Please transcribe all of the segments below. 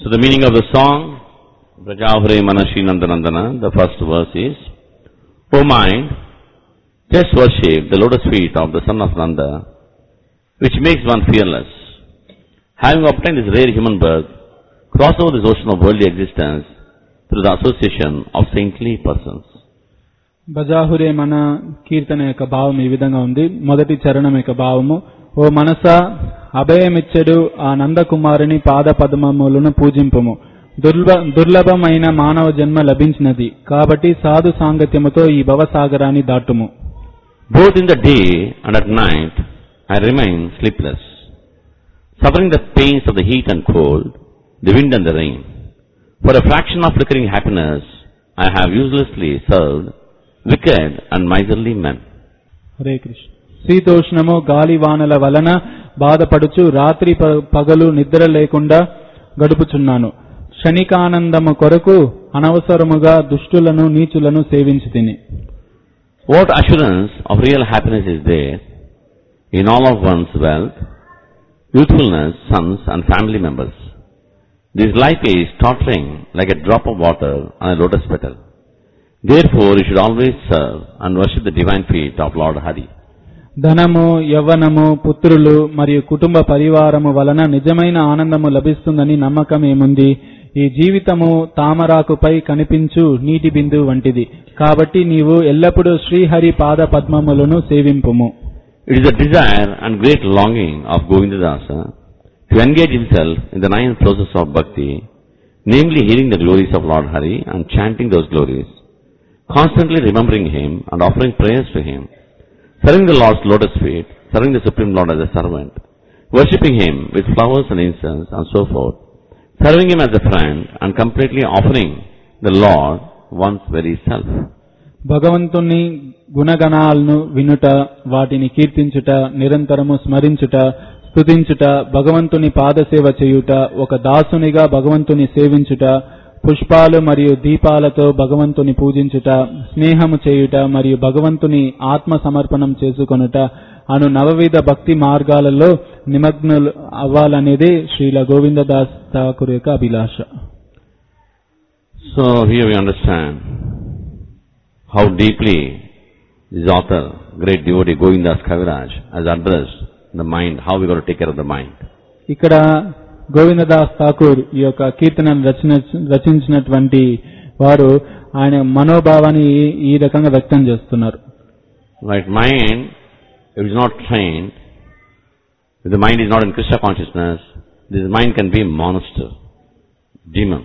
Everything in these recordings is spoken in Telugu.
So the meaning of the song, Brajahure Manashi Nandanandana, the first verse is, O mind, just worship the lotus feet of the son of Nanda, which makes one fearless. Having obtained this rare human birth, cross over this ocean of worldly existence through the association of saintly persons. బజాహురే మన కీర్తన యొక్క భావం ఈ విధంగా ఉంది మొదటి చరణం యొక్క భావము ఓ మనస అభయమిచ్చడు ఆ నందకుమారుని పాద పద్మములను పూజింపుము దుర్లభ దుర్లభమైన మానవ జన్మ లభించినది కాబట్టి సాధు సాంగత్యముతో ఈ భవసాగరాన్ని దాటుము Both in the day and at night, I remain sleepless, suffering the pains of the heat and cold, the wind and the rain. For a fraction of flickering happiness, I have uselessly served wicked and miserly men. Hare Krishna శీతోష్ణము గాలి వానల వలన బాధపడుచు రాత్రి ప- పగలు నిద్ర లేకుండా గడుపుచున్నాను క్షణికానందము కొరకు అనవసరముగా దుష్టులను నీచులను సేవించి తిని What assurance of real happiness is there in all of one's wealth, youthfulness, sons and family members? This life is tottering like a drop of water on a lotus petal. Therefore, you should always serve and worship the divine feet of Lord Hari. ధనము యవ్వనము పుత్రులు మరియు కుటుంబ పరివారము వలన నిజమైన ఆనందము లభిస్తుందని నమ్మకం ఏముంది ఈ జీవితము తామరాకుపై కనిపించు నీటి బిందు వంటిది కాబట్టి నీవు ఎల్లప్పుడూ శ్రీహరి పాద పద్మములను సేవింపుము It is a desire and great longing of Govindadasa to engage himself in the nine processes of bhakti, namely hearing the glories of Lord Hari and chanting those glories, constantly remembering him and offering prayers to him, serving the Lord's lotus feet, serving the Supreme Lord as a servant, worshipping him with flowers and incense and so forth, serving him as a friend and completely offering the Lord one's very self. భగవంతుని గుణగణాలను వినుట వాటిని కీర్తించుట నిరంతరము స్మరించుట స్తుతించుట భగవంతుని పాదసేవ చేయుట ఒక దాసునిగా భగవంతుని సేవించుట పుష్పాలు మరియు దీపాలతో భగవంతుని పూజించుట స్నేహము చేయుట మరియు భగవంతుని ఆత్మ సమర్పణం చేసుకొనుట అను నవవిధ భక్తి మార్గాలలో నిమగ్నులు అవ్వాలనేదే శ్రీల గోవిందదాస్ ఠాకూర్ యొక్క అభిలాష So here we understand how deeply this author, great devotee Govindas Kaviraj, has addressed the mind, how we got to take care of the mind. ఇక్కడ గోవిందదాస్ ఠాకూర్ ఈ యొక్క కీర్తనను రచన రచించినటువంటి వారు ఆయన మనోభావాన్ని ఈ- ఈ రకంగా వ్యక్తం చేస్తున్నారు Right mind, if it is not trained, if the mind is not in Krishna consciousness, this mind can be monster, demon.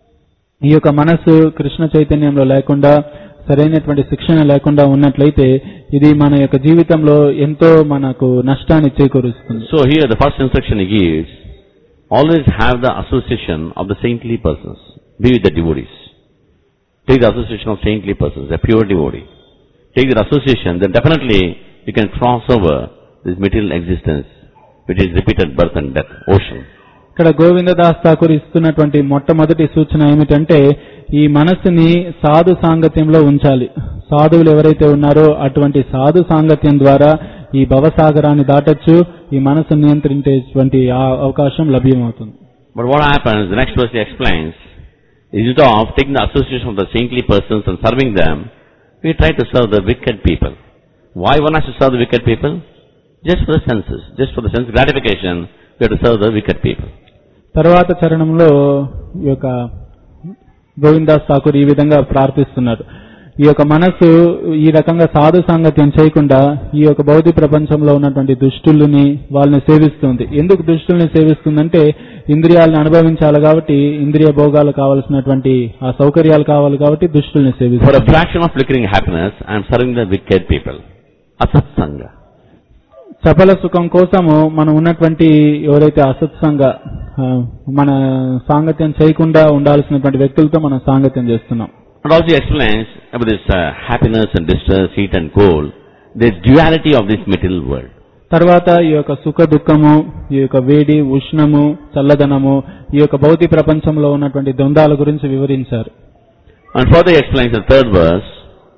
ఈ యొక్క మనస్సు కృష్ణ చైతన్యంలో లేకుండా సరైనటువంటి శిక్షణ లేకుండా ఉన్నట్లయితే ఇది మన యొక్క జీవితంలో ఎంతో మనకు నష్టాన్ని చేకూరుస్తుంది So here the first instruction he gives, always have the association of the saintly persons. Be with the devotees. Take the association of saintly persons, a pure devotee. Take that association, then definitely you can cross over this material existence, which is repeated birth and death, ocean. ఇక్కడ గోవిందదాస్ ఠాకూర్ ఇస్తున్నటువంటి మొట్టమొదటి సూచన ఏమిటంటే ఈ మనస్సుని సాధు సాంగత్యంలో ఉంచాలి సాధువులు ఎవరైతే ఉన్నారో అటువంటి సాధు సాంగత్యం ద్వారా ఈ భవసాగరాన్ని దాటొచ్చు ఈ మనసు నియంత్రించేటువంటి ఆ అవకాశం లభ్యమవుతుంది But what happens, the next verse he explains, instead of taking the association of the saintly persons and serving them, we try to serve the wicked people. Why one has to serve the wicked people? Just for the senses, just for the sense gratification, we have to serve the wicked people. తర్వాత చరణంలో ఈ యొక్క గోవిందాస్ ఠాకూర్ ఈ విధంగా ప్రార్థిస్తున్నారు ఈ యొక్క మనస్సు ఈ రకంగా సాధు సాంగత్యం చేయకుండా ఈ యొక్క భౌతిక ప్రపంచంలో ఉన్నటువంటి దుష్టుల్ని వాళ్ళని సేవిస్తుంది ఎందుకు దుష్టుల్ని సేవిస్తుందంటే ఇంద్రియాలను అనుభవించాలి కాబట్టి ఇంద్రియ భోగాలు కావలసినటువంటి ఆ సౌకర్యాలు కావాలి కాబట్టి దుష్టుల్ని For సేవిస్తుంది a fraction of flickering happiness, I am serving the wicked people. Asatsanga. సఫల సుఖం కోసము మనం ఉన్నటువంటి ఎవరైతే అసత్సంగ ఆ, మన సాంగత్యం చేయకుండా ఉండాల్సినటువంటి వ్యక్తులతో మనం సాంగత్యం చేస్తున్నాం And also he explains about this uh, happiness and distress, heat and cold, the duality of this material world. తర్వాత ఈ యొక్క సుఖ దుఃఖము ఈ యొక్క వేడి ఉష్ణము చల్లదనము ఈ యొక్క భౌతిక ప్రపంచంలో ఉన్నటువంటి ద్వంద్వాల గురించి వివరించారు And further he explains in the third verse,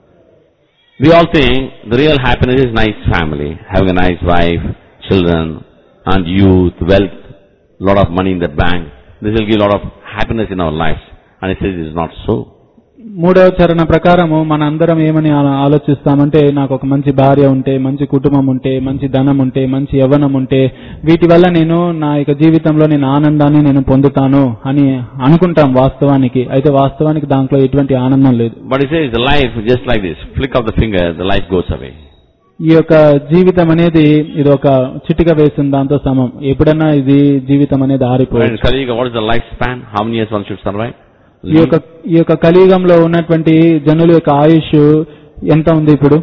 we all think the real happiness is nice family, having a nice wife, children, and youth, wealth, lot of money in the bank. This will give a lot of happiness in our lives. And he says it is not so. మూడవ చరణ ప్రకారము మన అందరం ఏమని ఆ- ఆలోచిస్తామంటే నాకు ఒక మంచి భార్య ఉంటే మంచి కుటుంబం ఉంటే మంచి ధనం ఉంటే మంచి యవ్వనం ఉంటే వీటి వల్ల నేను నా యొక్క జీవితంలో నేను ఆనందాన్ని నేను పొందుతాను అని అనుకుంటాం వాస్తవానికి అయితే వాస్తవానికి దాంట్లో ఎటువంటి ఆనందం లేదు But he says the life is just like this. Flick of the finger, the life goes away. ఈ యొక్క జీవితం అనేది ఇది ఒక చిటిక వేసిన దాంతో సమం ఎప్పుడన్నా ఇది జీవితం అనేది Right? ఆరిపోయింది In Kali Yuga, what is the lifespan? How many years one should survive? ఈ యొక్క ఈ యొక్క కలియుగంలో ఉన్నటువంటి జనుల యొక్క ఆయుష్ ఎంత ఉంది ఇప్పుడు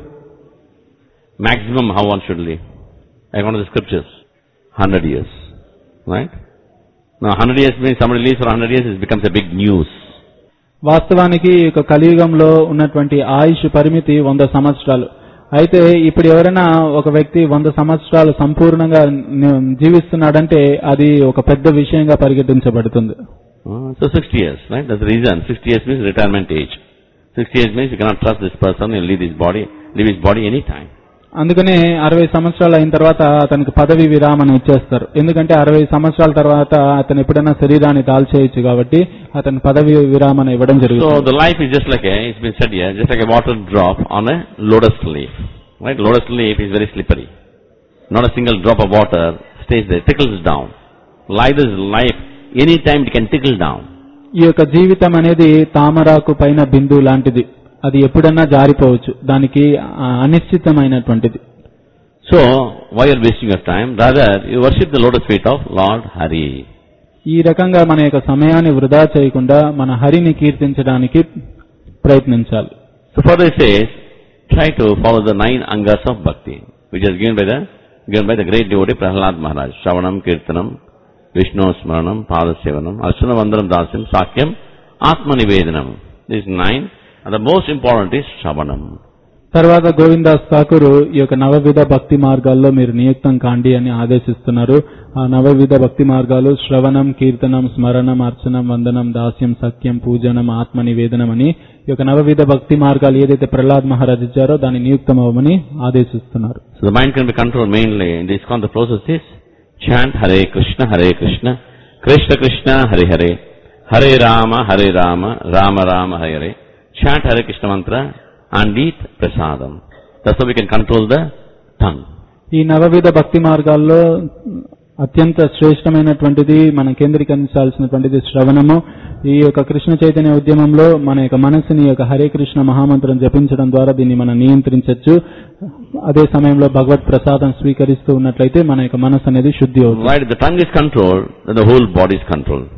Maximum how one should live. According to the scriptures, 100 years. Right? Now 100 years means somebody lives for 100 years, it becomes a big news. వాస్తవానికి ఈ యొక్క కలియుగంలో ఉన్నటువంటి ఆయుష్ పరిమితి వంద సంవత్సరాలు అయితే ఇప్పుడు ఎవరైనా ఒక వ్యక్తి వంద సంవత్సరాలు సంపూర్ణంగా ని- జీవిస్తున్నాడంటే అది ఒక పెద్ద విషయంగా పరిగణించబడుతుంది Uh, so 60 years, right? That's the reason. 60 years means retirement age. 60 years means you cannot trust this person, he'll leave his body, leave his body anytime. అందుకనే అరవై సంవత్సరాలు అయిన తర్వాత అతనికి పదవి విరామం ఇచ్చేస్తారు ఎందుకంటే అరవై సంవత్సరాల తర్వాత అతను ఎప్పుడైనా శరీరాన్ని దాల్చేయచ్చు కాబట్టి అతని పదవి విరామం ఇవ్వడం So జరుగుతుంది the life is just like a, it's been said here, just like a water drop on a lotus leaf. Right? Lotus leaf is very slippery. Not a single drop of water stays there, trickles down. Life is life, any time it can trickle down. ఈ యొక్క జీవితం అనేది తామరాకు పైన బిందువు లాంటిది అది ఎప్పుడన్నా జారిపోవచ్చు దానికి ఆ, అనిశ్చితమైనటువంటిది So, why you're wasting your time? Rather, you worship the lotus feet of Lord Hari. ఈ రకంగా మన యొక్క సమయాన్ని వృధా చేయకుండా మన హరిని కీర్తించడానికి ప్రయత్నించాలి So further it says, try to follow the nine angas of bhakti, which is given by the given by the great devotee Prahlad Maharaj. Shravanam, Kirtanam, Vishnu Smaranam, Padasevanam, Archana Vandanam Dasyam, Sakyam, Atmanivedanam. These nine, and the most important is Shravanam. తర్వాత గోవిందాస్ ఠాకూర్ ఈ యొక్క నవవిధ భక్తి మార్గాల్లో మీరు నియుక్తం కాండి అని ఆదేశిస్తున్నారు ఆ నవవిధ భక్తి మార్గాలు శ్రవణం కీర్తనం స్మరణం అర్చనం వందనం దాస్యం సఖ్యం పూజనం ఆత్మ నివేదనం అని ఈ యొక్క నవవిధ భక్తి మార్గాలు ఏదైతే ప్రహ్లాద్ మహారాజ్ ఇచ్చారో దాన్ని నియుక్తం అవ్వమని ఆదేశిస్తున్నారు So the mind can be controlled mainly in this con the process is chant Hare Krishna, Hare Krishna, Krishna Krishna, Hare Hare, Hare Rama, Hare Rama, Rama Rama, Hare Hare. Chant Hare Krishna mantra and eat prasadam. That's how we can control the tongue. ఈ నవవిధ భక్తి మార్గాల్లో అత్యంత శ్రేష్టమైనటువంటిది మనం కేంద్రీకరించాల్సినటువంటిది శ్రవణము ఈ యొక్క కృష్ణ చైతన్య ఉద్యమంలో మన యొక్క మనసుని ఈ యొక్క హరే కృష్ణ మహామంత్రం జపించడం ద్వారా దీన్ని మనం నియంత్రించవచ్చు అదే సమయంలో భగవత్ ప్రసాదం స్వీకరిస్తూ ఉన్నట్లయితే మన యొక్క మనసు అనేది శుద్ధి అవుతుంది Right, if the tongue is controlled, then the whole body is controlled.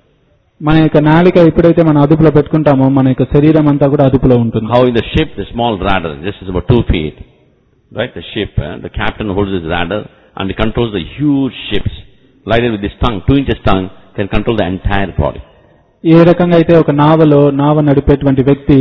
మన యొక్క నాలిక ఎప్పుడైతే మన అదుపులో పెట్టుకుంటామో మన యొక్క శరీరం అంతా కూడా అదుపులో ఉంటుంది How in the ship, the small rudder, just is about two feet, right, the ship, eh, the captain holds his rudder and he controls the huge ships. Like that with his tongue, two inches tongue, can control the entire body. ఏ రకంగా అయితే ఒక నావలో నావ నడిపేటువంటి వ్యక్తి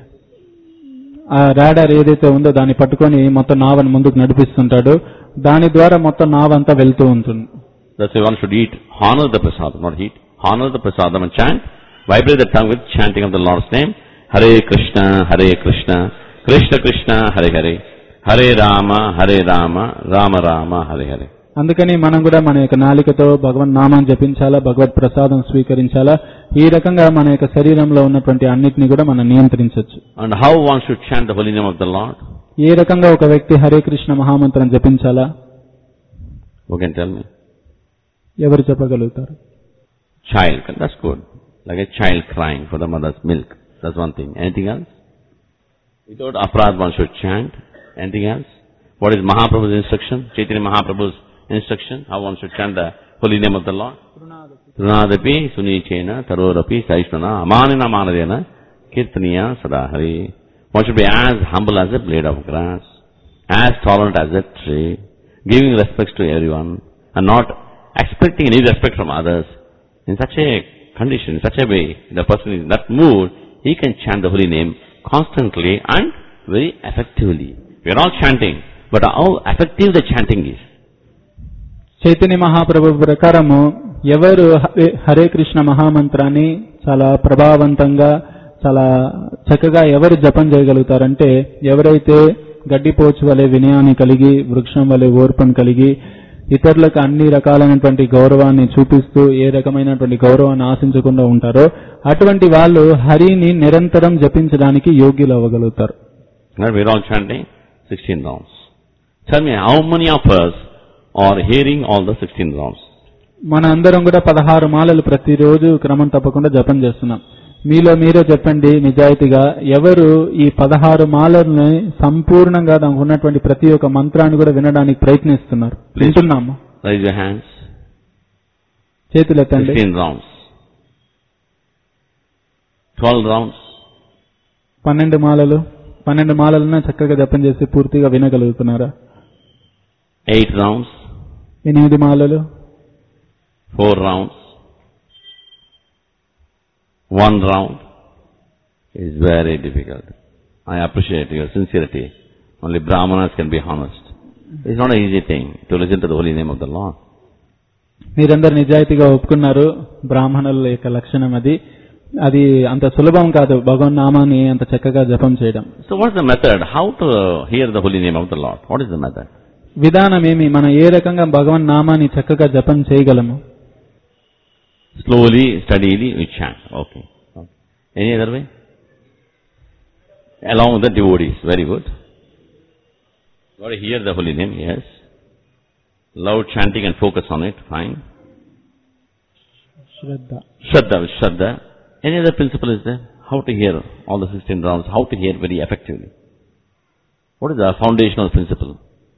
ఆ రాడార్ ఏదైతే ఉందో దాన్ని పట్టుకొని మొత్తం నావను ముందుకు నడిపిస్తుంటాడు దాని ద్వారా మొత్తం నావ అంతా వెళ్తూ ఉంటుంది That's why one should eat, honor the prasadam, not eat, honor the prasadam and chant, vibrate the tongue with chanting of the Lord's name, Hare Krishna, Hare Krishna, Krishna Krishna, Hare Hare, Hare Rama, Hare Rama, Rama Rama, Hare Hare. అందుకని మనం కూడా మన యొక్క నాలికతో భగవన్ నామం జపించాలా భగవత్ ప్రసాదం స్వీకరించాలా ఈ రకంగా మన యొక్క శరీరంలో ఉన్నటువంటి అన్నిటిని కూడా మనం నియంత్రించవచ్చు And how one should chant the holy name of the Lord? ఏ రకంగా ఒక వ్యక్తి హరే కృష్ణ మహామంత్రం జపించాలా Who can tell me? ఎవరు చెప్పగలుగుతారు Child, that's good. Like a child crying for the mother's milk. That's one thing. Anything else? Without aparad one should chant. Anything else? What is Mahaprabhu's instruction? Chaitanya Mahaprabhu's instruction? How one should chant the holy name of the Lord? Trunadapi sunichena tarorapi saishvana amanina manadena kirtaniya sadahari. One should be as humble as a blade of grass, as tolerant as a tree, giving respects to everyone, and not expecting any respect from others. In such a condition, in such a way, the person is in that mood, he can chant the holy name constantly and very effectively. We are all chanting, but how effective the chanting is. Chaitanya మహాప్రభు ప్రకారము ఎవరు హరే హరే కృష్ణ మహామంత్రాన్ని చాలా ప్రభావవంతంగా చాలా చక్కగా ఎవరు జపం చేయగలుగుతారంటే ఎవరైతే గడ్డిపోచు వలె వినయాన్ని కలిగి వృక్షం వలె ఓర్పను కలిగి ఇతరులకు అన్ని రకాలైనటువంటి గౌరవాన్ని చూపిస్తూ ఏ రకమైనటువంటి గౌరవాన్ని ఆశించకుండా ఉంటారో అటువంటి వాళ్ళు హరిని నిరంతరం జపించడానికి యోగ్యులు అవ్వగలుగుతారు Now we're all chanting 16 rounds. Tell me, how many of us are hearing all the 16 rounds? మన అందరం కూడా పదహారు మాలలు ప్రతిరోజు క్రమం తప్పకుండా జపం చేస్తున్నాం మీలో మీరే చెప్పండి నిజాయితీగా ఎవరు ఈ పదహారు మాలల్ని సంపూర్ణంగా దానికి ఉన్నటువంటి ప్రతి ఒక్క మంత్రాన్ని కూడా వినడానికి ప్రయత్నిస్తున్నారు వింటున్నాము Raise your hands. చేతులు ఎత్తండి 16 rounds. 12 rounds. పన్నెండు మాలలు పన్నెండు మాలలను చక్కగా జపం చేసి పూర్తిగా వినగలుగుతున్నారా 8 rounds. ఎనిమిది మాలలు 4 rounds. 1 round is very difficult. I appreciate your sincerity. Only Brahmanas can be honest. It's not an easy thing to listen to the holy name of the Lord. మీరందరు నిజాయితీగా ఒప్పుకున్నారు బ్రాహ్మణుల యొక్క లక్షణం అది అది అంత సులభం కాదు భగవన్ నామాన్ని అంత చక్కగా జపం చేయడం So what's the method? How to hear the holy name of the Lord? What is the method? విధానం ఏమి మనం ఏ రకంగా భగవన్ నామాన్ని చక్కగా జపం చేయగలము Slowly, steadily, we chant. Okay. okay. Any other way? Along with the devotees. Very good. Got to hear the holy name, yes. Loud chanting and focus on it, fine. Shraddha Shraddha, with Shraddha. Any other principle is there? How to hear all the 16 rounds, how to hear very effectively. What is the foundational principle?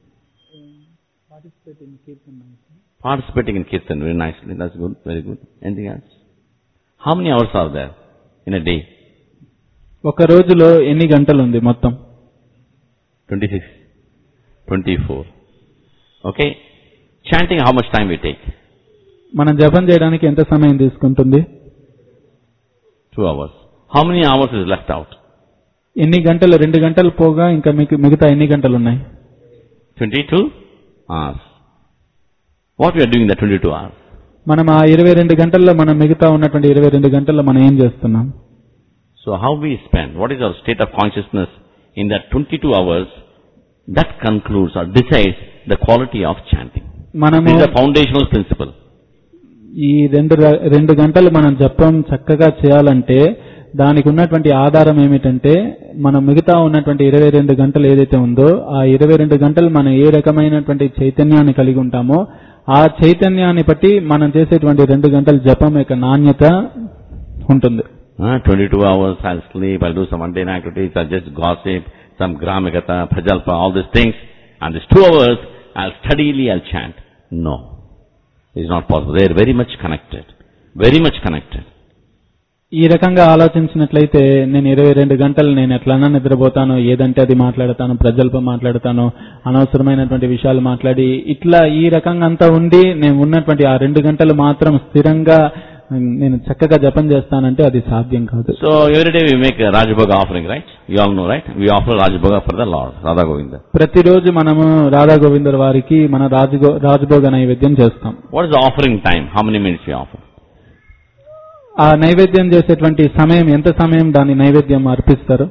Participating in Kirtan very nicely, that's good, very good. Anything else? How many hours are there in a day? ఒక రోజులో ఎన్ని గంటలు ఉంది మొత్తం 26, 24. Okay? Chanting, how much time we take? మనం జపం చేయడానికి ఎంత సమయం తీసుకుంటుంది Two hours. How many hours is left out? ఎన్ని గంటలు రెండు గంటలు పోగా ఇంకా మీకు మిగతా ఎన్ని గంటలు ఉన్నాయి 22 hours. What we are doing in the 22 hours? మనం ఆ ఇరవై రెండు గంటల్లో మనం మిగతా ఉన్నటువంటి ఇరవై రెండు గంటల్లో మనం ఏం చేస్తున్నాం So how we spend, what is our state of consciousness in that 22 hours, that concludes or decides the quality of chanting. మనము This is the foundational principle. ఈ రెండు ర- రెండు గంటలు మనం జపం చక్కగా చేయాలంటే దానికి ఉన్నటువంటి ఆధారం ఏమిటంటే మనం మిగతా ఉన్నటువంటి ఇరవై రెండు గంటలు ఏదైతే ఉందో ఆ ఇరవై రెండు గంటలు మనం ఏ రకమైనటువంటి చైతన్యాన్ని కలిగి ఉంటామో ఆ చైతన్యాన్ని బట్టి మనం చేసేటువంటి రెండు గంటల జపం యొక్క నాణ్యత ఉంటుంది Uh, 22 hours I'll sleep, I'll do some mundane activities, I'll just gossip, some gramagata, prajalpa, all these things. And these two hours, I'll steadily, I'll chant. No. It's not possible. They're very much connected. Very much connected. ఈ రకంగా ఆలోచించినట్లయితే నేను ఇరవై రెండు గంటలు నేను ఎట్లన్నా నిద్రపోతాను ఏదంటే అది మాట్లాడతాను ప్రజలపై మాట్లాడతాను అనవసరమైనటువంటి విషయాలు మాట్లాడి ఇట్లా ఈ రకంగా అంతా ఉండి నేను ఉన్నటువంటి ఆ రెండు గంటలు మాత్రం స్థిరంగా నేను చక్కగా జపం చేస్తానంటే అది సాధ్యం కాదు So every day we make a Rajabhoga offering, right? You all know, right? We offer Rajabhoga for the Lord, Radha Govinda. ప్రతిరోజు మనము రాధా గోవిందర్ వారికి మన రాజగో రాజభోగ నైవేద్యం చేస్తాం What is the offering time? How many minutes we offer? ఆ నైవేద్యం చేసేటువంటి సమయం ఎంత సమయం దాని నైవేద్యం అర్పిస్తారు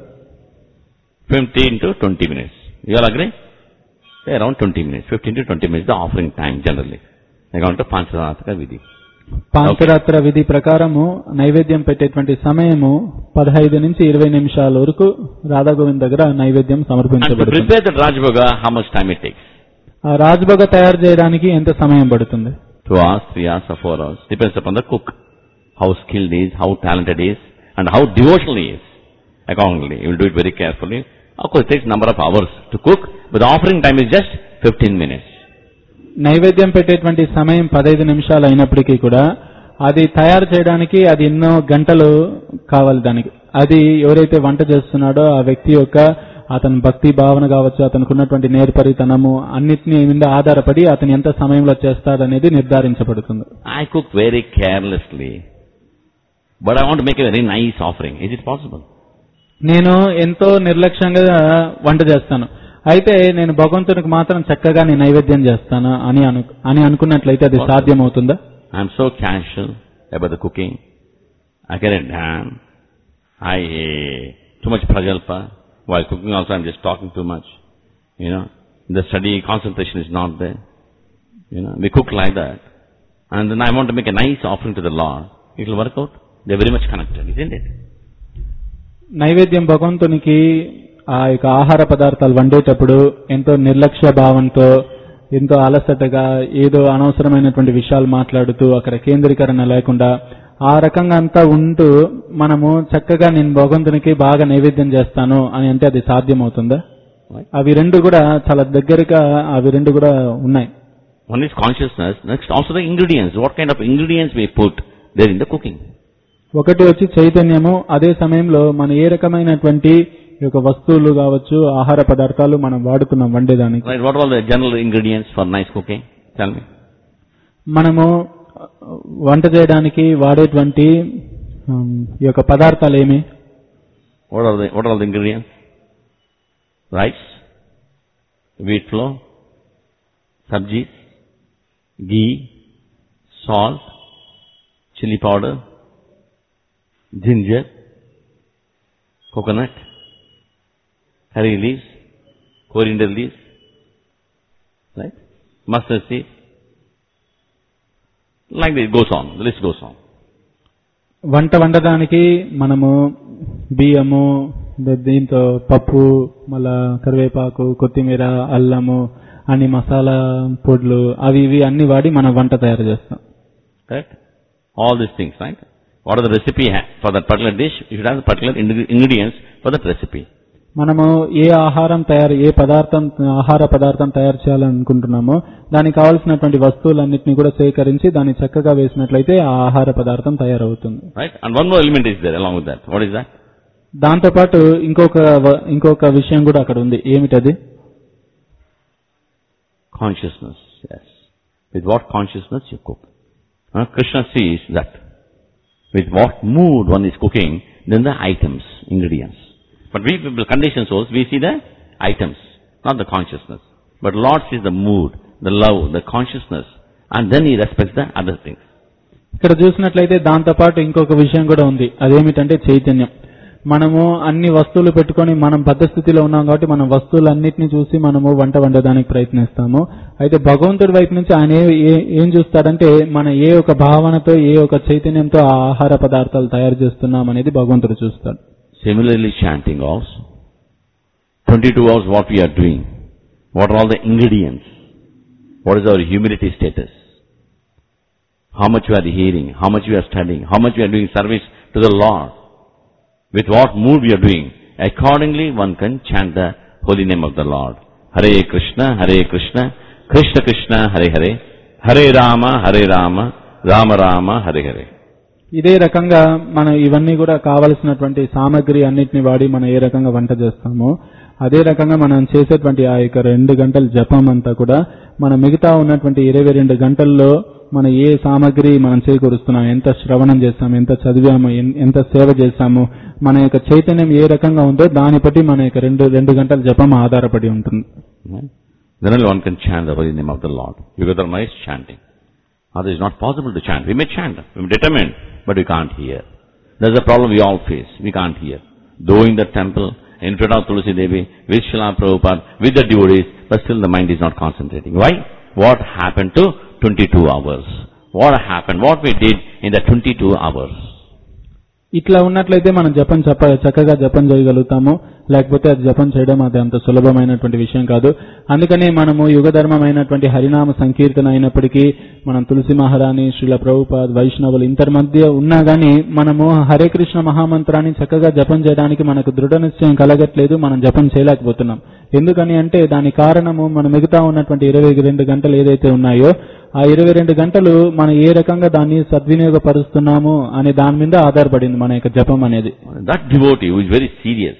15 to 20 minutes. You all agree? Say around 20 minutes. 15 to 20 minutes the offering time generally. According to Pancharataka Vidhi. Pancharatra విధి ప్రకారము నైవేద్యం పెట్టేటువంటి సమయము పదహైదు నుంచి ఇరవై నిమిషాల వరకు రాధా గోవింద్ దగ్గర నైవేద్యం And to సమర్పించబడుతుంది prepare the Rajabhoga, how much time it takes? ఆ రాజభోగ తయారు చేయడానికి ఎంత సమయం పడుతుంది Two hours, three hours, or four hours. Depends upon the cook. How skilled he is, how talented he is, and how devotional he is. Accordingly, you will do it very carefully. Of course, it takes number of hours to cook, but the offering time is just 15 minutes. నైవేద్యం పెట్టేటువంటి సమయం పదహైదు నిమిషాలు అయినప్పటికీ కూడా అది తయారు చేయడానికి అది ఎన్నో గంటలు కావాలి దానికి అది ఎవరైతే వంట చేస్తున్నాడో ఆ వ్యక్తి యొక్క అతని భక్తి భావన కావచ్చు అతనికి ఉన్నటువంటి నేర్పరితనము అన్నిటిని మీద ఆధారపడి అతను ఎంత సమయంలో చేస్తాడనేది నిర్ధారించబడుతుంది I cook very carelessly, but I want to make a very nice offering. Is it possible? నేను ఎంతో నిర్లక్ష్యంగా వంట చేస్తాను అయితే నేను భగవంతునికి మాత్రం చక్కగా నేను నైవేద్యం చేస్తాను అని అను అని అనుకున్నట్లయితే అది సాధ్యమవుతుందా I'm so casual about the cooking. I get a damn. I uh, too much prajalpa. While cooking also I'm just talking too much. You know, the study concentration is not there. You know, we cook like that. And then I want to make a nice offering to the Lord. It will work out. They're very much connected, isn't it? నైవేద్యం భగవంతునికి ఆ యొక్క ఆహార పదార్థాలు వండేటప్పుడు ఎంతో నిర్లక్ష్య భావంతో ఎంతో అలసటగా ఏదో అనవసరమైనటువంటి విషయాలు మాట్లాడుతూ అక్కడ కేంద్రీకరణ లేకుండా ఆ రకంగా అంతా ఉంటూ మనము చక్కగా నేను భగవంతునికి బాగా నైవేద్యం చేస్తాను అని అంటే అది సాధ్యమవుతుందా Right? అవి రెండు కూడా చాలా దగ్గరగా అవి రెండు కూడా ఉన్నాయి One is consciousness. Next, also the ingredients. What kind of ingredients we put there in the cooking. ఒకటి వచ్చి చైతన్యము అదే సమయంలో మనం ఏ రకమైనటువంటి ఈ యొక్క వస్తువులు కావచ్చు ఆహార పదార్థాలు మనం వాడుతున్నాం వండేదానికి Right? What are all the general ingredients for nice cooking? Tell me. మనము ఆ, వంట చేయడానికి వాడేటువంటి ఉమ్, ఈ యొక్క పదార్థాలు ఏమి What are the what are all the ingredients? Rice, wheat flour, sabjis, ghee, salt, chili powder, ginger, coconut, curry leaves, coriander leaves, right? Mustard seed. Like this, it goes on. The list goes on. వంట వండడానికి మనము బియ్యము ద- దీంతో పప్పు మళ్ళా కరివేపాకు కొత్తిమీర అల్లము అన్ని మసాలా పొడులు అవి ఇవి అన్ని వాడి మనం వంట తయారు చేస్తాం Correct? All these things, right? What are the recipe ha- for that particular dish? You should have the particular ing- ingredients for that recipe. మనము ఏ ఆహారం తయారు ఏ పదార్థం ఆహార పదార్థం తయారు చేయాలనుకుంటున్నామో దానికి కావాల్సినటువంటి వస్తువులన్నింటినీ కూడా సేకరించి దాన్ని చక్కగా వేసినట్లయితే ఆ ఆహార పదార్థం తయారవుతుంది Right? And one more element is there along with that. What is that? దాంతో పాటు ఇంకొక వ- ఇంకొక విషయం కూడా అక్కడ ఉంది ఏమిటది Consciousness. Yes. With what consciousness you cook. Huh? Krishna sees that. With what mood one is cooking, then the items, ingredients. But we people, conditioned souls, we see the items, not the consciousness. But Lord sees the mood, the love, the consciousness, and then He respects the other things. ఇక్కడ చూసినట్లయితే దాంతో పాటు ఇంకొక విషయం కూడా ఉంది అదేమిటంటే చైతన్యం మనము అన్ని వస్తువులు పెట్టుకొని మనం బద్ధస్థితిలో ఉన్నాం కాబట్టి మనం వస్తువులన్నిటిని చూసి మనము వంట వండడానికి ప్రయత్నిస్తాము అయితే భగవంతుడి వైపు నుంచి ఆయన ఏ- ఏ- ఏం చూస్తాడంటే మన ఏ ఒక భావనతో ఏ ఒక చైతన్యంతో ఆ ఆహార పదార్థాలు తయారు చేస్తున్నాం అనేది భగవంతుడు చూస్తాడు Similarly, chanting also. 22 hours what we are doing. What are all the ingredients? What is our humility status? How much we are hearing, how much we are studying, how much we are doing service to the Lord. With what mood we are doing. Accordingly, one can chant the holy name of the Lord. Hare Krishna, Hare Krishna, Krishna Krishna, Hare Hare, Hare Rama, Hare Rama, Rama Rama, Hare Hare. ఇదే రకంగా మనం ఇవన్నీ కూడా కావలసినటువంటి సామాగ్రి అన్నిటిని వాడి మనం ఏ రకంగా వంట చేస్తామో అదే రకంగా మనం చేసేటువంటి ఆ యొక్క రెండు గంటల జపం అంతా కూడా మన మిగతా ఉన్నటువంటి ఇరవై రెండు గంటల్లో మన ఏ సామాగ్రి మనం చేకూరుస్తున్నాం ఎంత శ్రవణం చేస్తాము ఎంత చదివాము ఎన్- ఎంత సేవ చేస్తాము మన యొక్క చైతన్యం ఏ రకంగా ఉందో దాన్ని బట్టి మన యొక్క రెండు రెండు గంటల జపం ఆధారపడి ఉంటుంది Right? Then only one can chant the holy name of the Lord. Yugadharma is chanting. Otherwise it's not possible to chant. We may chant, we may determine, but we can't hear. There's a problem we all face. We can't hear. Though in the temple, in front of Tulsi Devi, with Srila Prabhupada, with the devotees, but still the mind is not concentrating. Why? What happened to 22 hours? What happened? What we did in the 22 hours? ఇట్లా ఉన్నట్లయితే మనం జపం చెప్ప చక్కగా జపం చేయగలుగుతాము లేకపోతే అది జపం చేయడం అది అంత సులభమైనటువంటి విషయం కాదు అందుకనే మనము యుగధర్మమైనటువంటి హరినామ సంకీర్తన అయినప్పటికీ మనం తులసి మహారాణి శ్రీల ప్రభుపాద్ వైష్ణవులు ఇంతర్ మధ్య ఉన్నా గానీ మనము హరే కృష్ణ మహామంత్రాన్ని చక్కగా జపం చేయడానికి మనకు దృఢ నిశ్చయం కలగట్లేదు మనం జపం చేయలేకపోతున్నాం ఎందుకని అంటే దాని కారణము మన మిగతా ఉన్నటువంటి ఇరవై రెండు గంటలు ఏదైతే ఉన్నాయో ఆ ఇరవై రెండు గంటలు మనం ఏ రకంగా దాన్ని సద్వినియోగపరుస్తున్నాము అనే దాని మీద ఆధారపడింది మన యొక్క జపం అనేది That devotee who is very serious,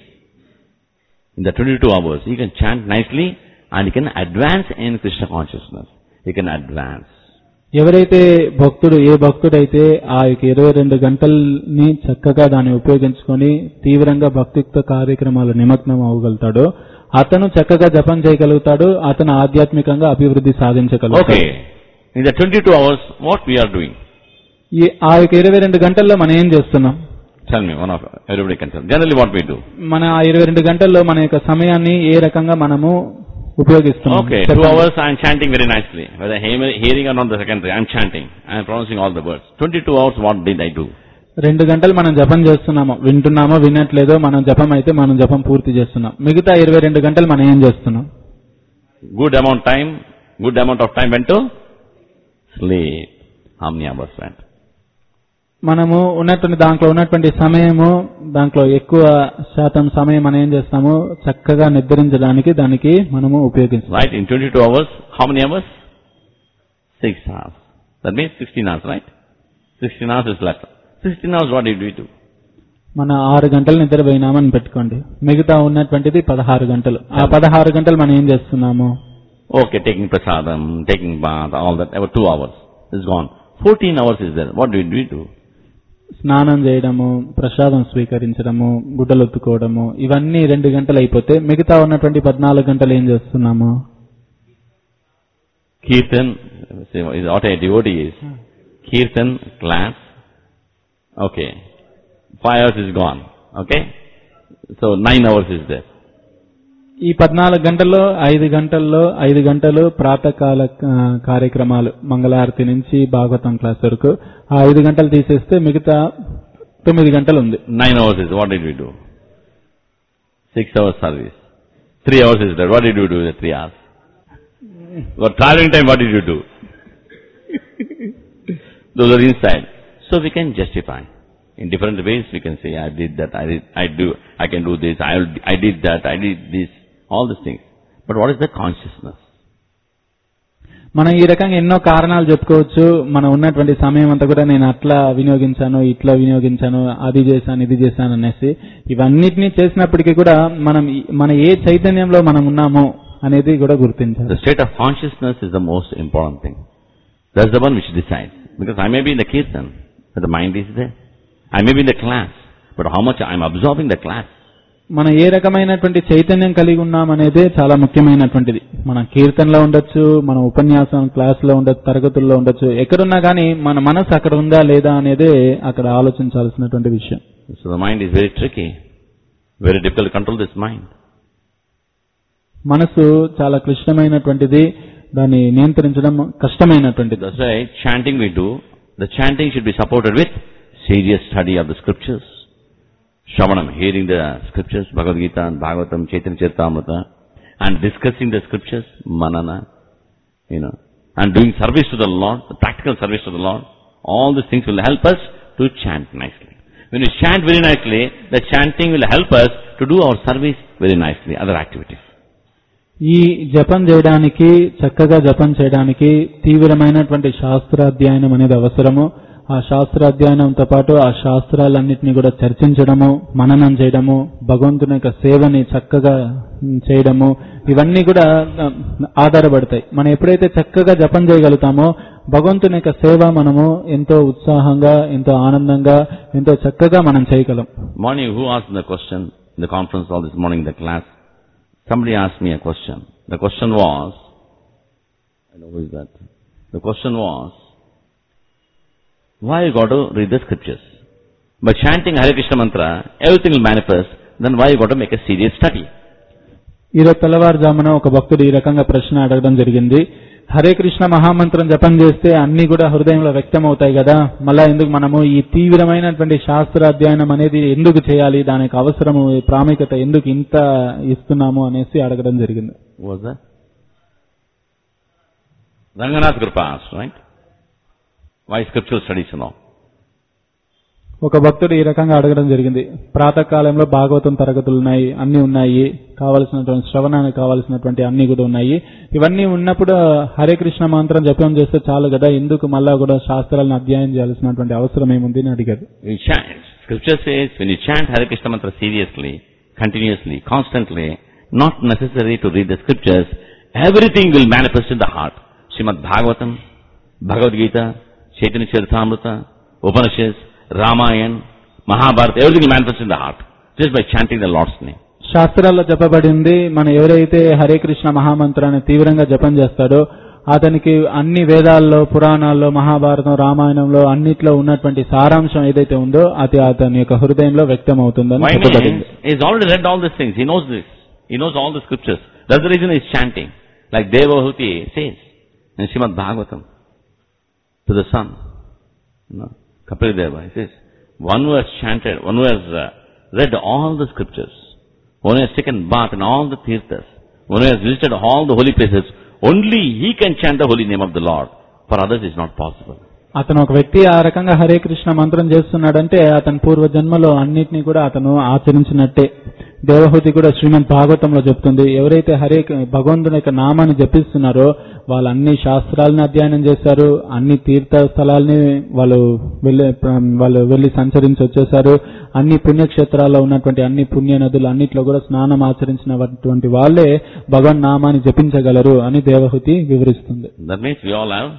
in the 22 hours, he can chant nicely and he can advance in Krishna consciousness. He can advance. ఎవరైతే భక్తుడు ఏ భక్తుడైతే ఆ యొక్క ఇరవై రెండు గంటల్ని చక్కగా దాన్ని ఉపయోగించుకొని తీవ్రంగా భక్తియుక్త కార్యక్రమాలు నిమగ్నం అవ్వగలుగుతాడో అతను చక్కగా జపం చేయగలుగుతాడు అతను ఆధ్యాత్మికంగా అభివృద్ధి సాధించగలుగుతాడు Okay. In the 22 hours, what we are doing? ఈ ఆ యొక్క ఇరవై రెండు గంటల్లో మనం ఏం చేస్తున్నాం Tell me, one of everybody can tell. Generally what we do. మన ఆ ఇరవై రెండు గంటల్లో మన యొక్క సమయాన్ని ఏ రకంగా మనము ఉపయోగిస్తున్నాం Okay, two చెప్పండి. hours I am chanting very nicely. Whether hearing hearing or not the secondary, I am chanting. I am pronouncing all the words. 22 hours, what did I do? రెండు గంటలు మనం జపం చేస్తున్నాము వింటున్నామో వినట్లేదో మనం జపం అయితే మనం జపం పూర్తి చేస్తున్నాం మిగతా ఇరవై రెండు గంటలు మనం ఏం చేస్తున్నాం Good amount time, good amount of time went to sleep. How many hours went? మనము ఉన్నటువంటి దాంట్లో ఉన్నటువంటి సమయము దాంట్లో ఎక్కువ శాతం సమయం మనం ఏం చేస్తాము చక్కగా నిద్రించడానికి దానికి మనము ఉపయోగిస్తాం Right, in 22 hours, how many hours? 6 hours. That means 16 hours, right? 16 hours is left. 16 hours, what did we do? మన ఆరు గంటలు నిద్రపోయినామని పెట్టుకోండి మిగతా ఉన్నటువంటిది పదహారు గంటలు ఆ పదహారు గంటలు మనం ఏం చేస్తున్నాము Okay, taking prasadam, taking bath, all that, about 2 hours is gone. 14 hours is there. What did we do? స్నానం చేయడము ప్రసాదం స్వీకరించడము గుడ్డలు ఒత్తుకోవడము ఇవన్నీ రెండు గంటలు అయిపోతే మిగతా ఉన్నటువంటి పద్నాలుగు గంటలు ఏం చేస్తున్నాము Kirtan, say, is what a devotee is. Kirtan, class. Okay. Five hours is gone. Okay. So nine hours is there. ఈ పద్నాలుగు గంటల్లో ఐదు గంటల్లో ఐదు గంటలు ప్రాతకాల ఆ, కార్యక్రమాలు మంగళారతి నుంచి భాగవతం క్లాస్ వరకు ఆ ఐదు గంటలు తీసేస్తే మిగతా తొమ్మిది గంటలు ఉంది Nine hours is what did we do? Six hours service. Three hours is there. What did you do with the three hours? For traveling time, what did you do? Those are inside. So we can justify. In different ways we can say, I did that, I did, I do, I can do this, I, will- I did that, I did this, all these things. But what is the consciousness? మనం ఈ రకంగా ఎన్నో కారణాలు చెప్పుకోవచ్చు మనం ఉన్నటువంటి సమయం అంతా కూడా నేను అట్లా వినియోగించాను ఇట్లా వినియోగించాను అది చేశాను ఇది చేశాను అనేసి ఇవన్నిటినీ చేసినప్పటికీ కూడా మనం ఈ- మన ఏ చైతన్యంలో మనం ఉన్నామో అనేది కూడా గుర్తించాలి The state of consciousness is the most important thing. That's the one which decides. Because I may be in the kirtan, but the mind is there. I may be in the class, but how much I am absorbing the class. మనం ఏ రకమైనటువంటి చైతన్యం కలిగి ఉన్నామనేదే చాలా ముఖ్యమైనటువంటిది మన కీర్తనలో ఉండొచ్చు మన ఉపన్యాసం క్లాసులో ఉండొచ్చు తరగతుల్లో ఉండొచ్చు ఎక్కడున్నా కానీ మన మనసు అక్కడ ఉందా లేదా అనేదే అక్కడ ఆలోచించాల్సినటువంటి విషయం So the mind is very tricky. Very difficult to control this mind. మనసు చాలా క్లిష్టమైనటువంటిది దాన్ని నియంత్రించడం కష్టమైనటువంటిది That's why chanting we do, the chanting should be supported with serious study of the scriptures. Shravanam, hearing the scriptures, Bhagavad Gita and Bhagavatam, Chaitanya Charitamrita, and discussing the scriptures, manana, you know, and doing service to the Lord, the practical service to the Lord. All these things will help us to chant nicely. When we chant very nicely, the chanting will help us to do our service very nicely, other activities. ఈ జపం చేయడానికి చక్కగా జపం చేయడానికి తీవ్రమైనటువంటి శాస్త్రాధ్యయనం అనేది అవసరము ఆ శాస్త్రాధ్యయనంతో పాటు ఆ శాస్త్రాలన్నింటినీ కూడా చర్చించడము మననం చేయడము భగవంతుని యొక్క సేవని చక్కగా ఉమ్, చేయడము ఇవన్నీ కూడా ఆ, ఆధారపడతాయి మనం ఎప్పుడైతే చక్కగా జపం చేయగలుగుతామో భగవంతుని యొక్క సేవ మనము ఎంతో ఉత్సాహంగా ఎంతో ఆనందంగా ఎంతో చక్కగా మనం చేయగలం Morning, who asked the question in the conference all this morning in the class? Somebody asked me a question. The question was, I know who is that. The question was, why you got to read the scriptures? By chanting Hare Krishna mantra, everything will manifest, then why you got to make a serious study? ఈరోజు తెల్లవారుజామున ఒక భక్తుడు ఈ రకంగా ప్రశ్న అడగడం జరిగింది హరే కృష్ణ మహామంత్రం జపం చేస్తే అన్ని కూడా హృదయంలో వ్యక్తం అవుతాయి కదా మళ్ళా ఎందుకు మనము ఈ తీవ్రమైనటువంటి శాస్త్ర అధ్యయనం అనేది ఎందుకు చేయాలి దానికి అవసరము ఈ ప్రాముఖ్యత ఎందుకు ఇంత ఇస్తున్నాము అనేసి అడగడం జరిగింది Who was that? Ranganath Kripa asked, right? Why scriptural studies and all? ఒక భక్తుడు ఈ రకంగా అడగడం జరిగింది ప్రాతకాలంలో భాగవతం తరగతులు ఉన్నాయి అన్ని ఉన్నాయి కావలసినటువంటి శ్రవణానికి కావలసినటువంటి అన్ని కూడా ఉన్నాయి ఇవన్నీ ఉన్నప్పుడు హరే కృష్ణ మంత్రం జపం చేస్తే చాలు కదా ఎందుకు మళ్ళా కూడా శాస్త్రాలను అధ్యయనం చేయాల్సినటువంటి అవసరం ఏముంది అని అడిగారు You chant. Scripture says when you chant Hare Krishna mantra seriously, continuously, constantly, not necessary to read the scriptures, everything will manifest in the heart. Srimad Bhagavatam, Bhagavad Gita, Chaitanya Charitamrita, Upanishads, Ramayan, Mahabharata, everything will manifest in the heart. Just by chanting the Lord's name. శాస్త్రాల్లో చెప్పబడింది మనం ఎవరైతే హరే కృష్ణ మహామంత్రాన్ని తీవ్రంగా జపం చేస్తాడో అతనికి అన్ని వేదాల్లో పురాణాల్లో మహాభారతం రామాయణంలో అన్నిట్లో ఉన్నటువంటి సారాంశం ఏదైతే ఉందో అది అతని యొక్క హృదయంలో వ్యక్తం అవుతుందని Why చెప్పబడింది means he's already read all these things. He knows this. He knows all the scriptures. That's the reason he's chanting. Like Devahuti says in Srimad Bhagavatam to the sun. You know, Kapil Deva, he says, one who has chanted, one who has uh, read all the scriptures, one who has taken bath in all the tirthas, one who has visited all the holy places, only he can chant the holy name of the Lord. For others it's not possible. అతను ఒక వ్యక్తి ఆ రకంగా హరే కృష్ణ మంత్రం చేస్తున్నాడంటే అతని పూర్వ జన్మలో అన్నిటినీ కూడా అతను ఆచరించినట్టే దేవహూతి కూడా శ్రీమద్ భాగవతంలో చెప్తుంది ఎవరైతే హరే భగవంతుని యొక్క నామాన్ని జపిస్తున్నారో వాళ్ళు అన్ని శాస్త్రాలని అధ్యయనం చేశారు అన్ని తీర్థ స్థలాల్ని వాళ్ళు వెళ్ళి వాళ్ళు వెళ్ళి సంచరించి వచ్చేసారు అన్ని పుణ్యక్షేత్రాల్లో ఉన్నటువంటి అన్ని పుణ్య నదులు అన్నిట్లో కూడా స్నానం ఆచరించినటువంటి వాళ్ళే భగవన్ నామాన్ని జపించగలరు అని దేవహూతి వివరిస్తుంది That means we all have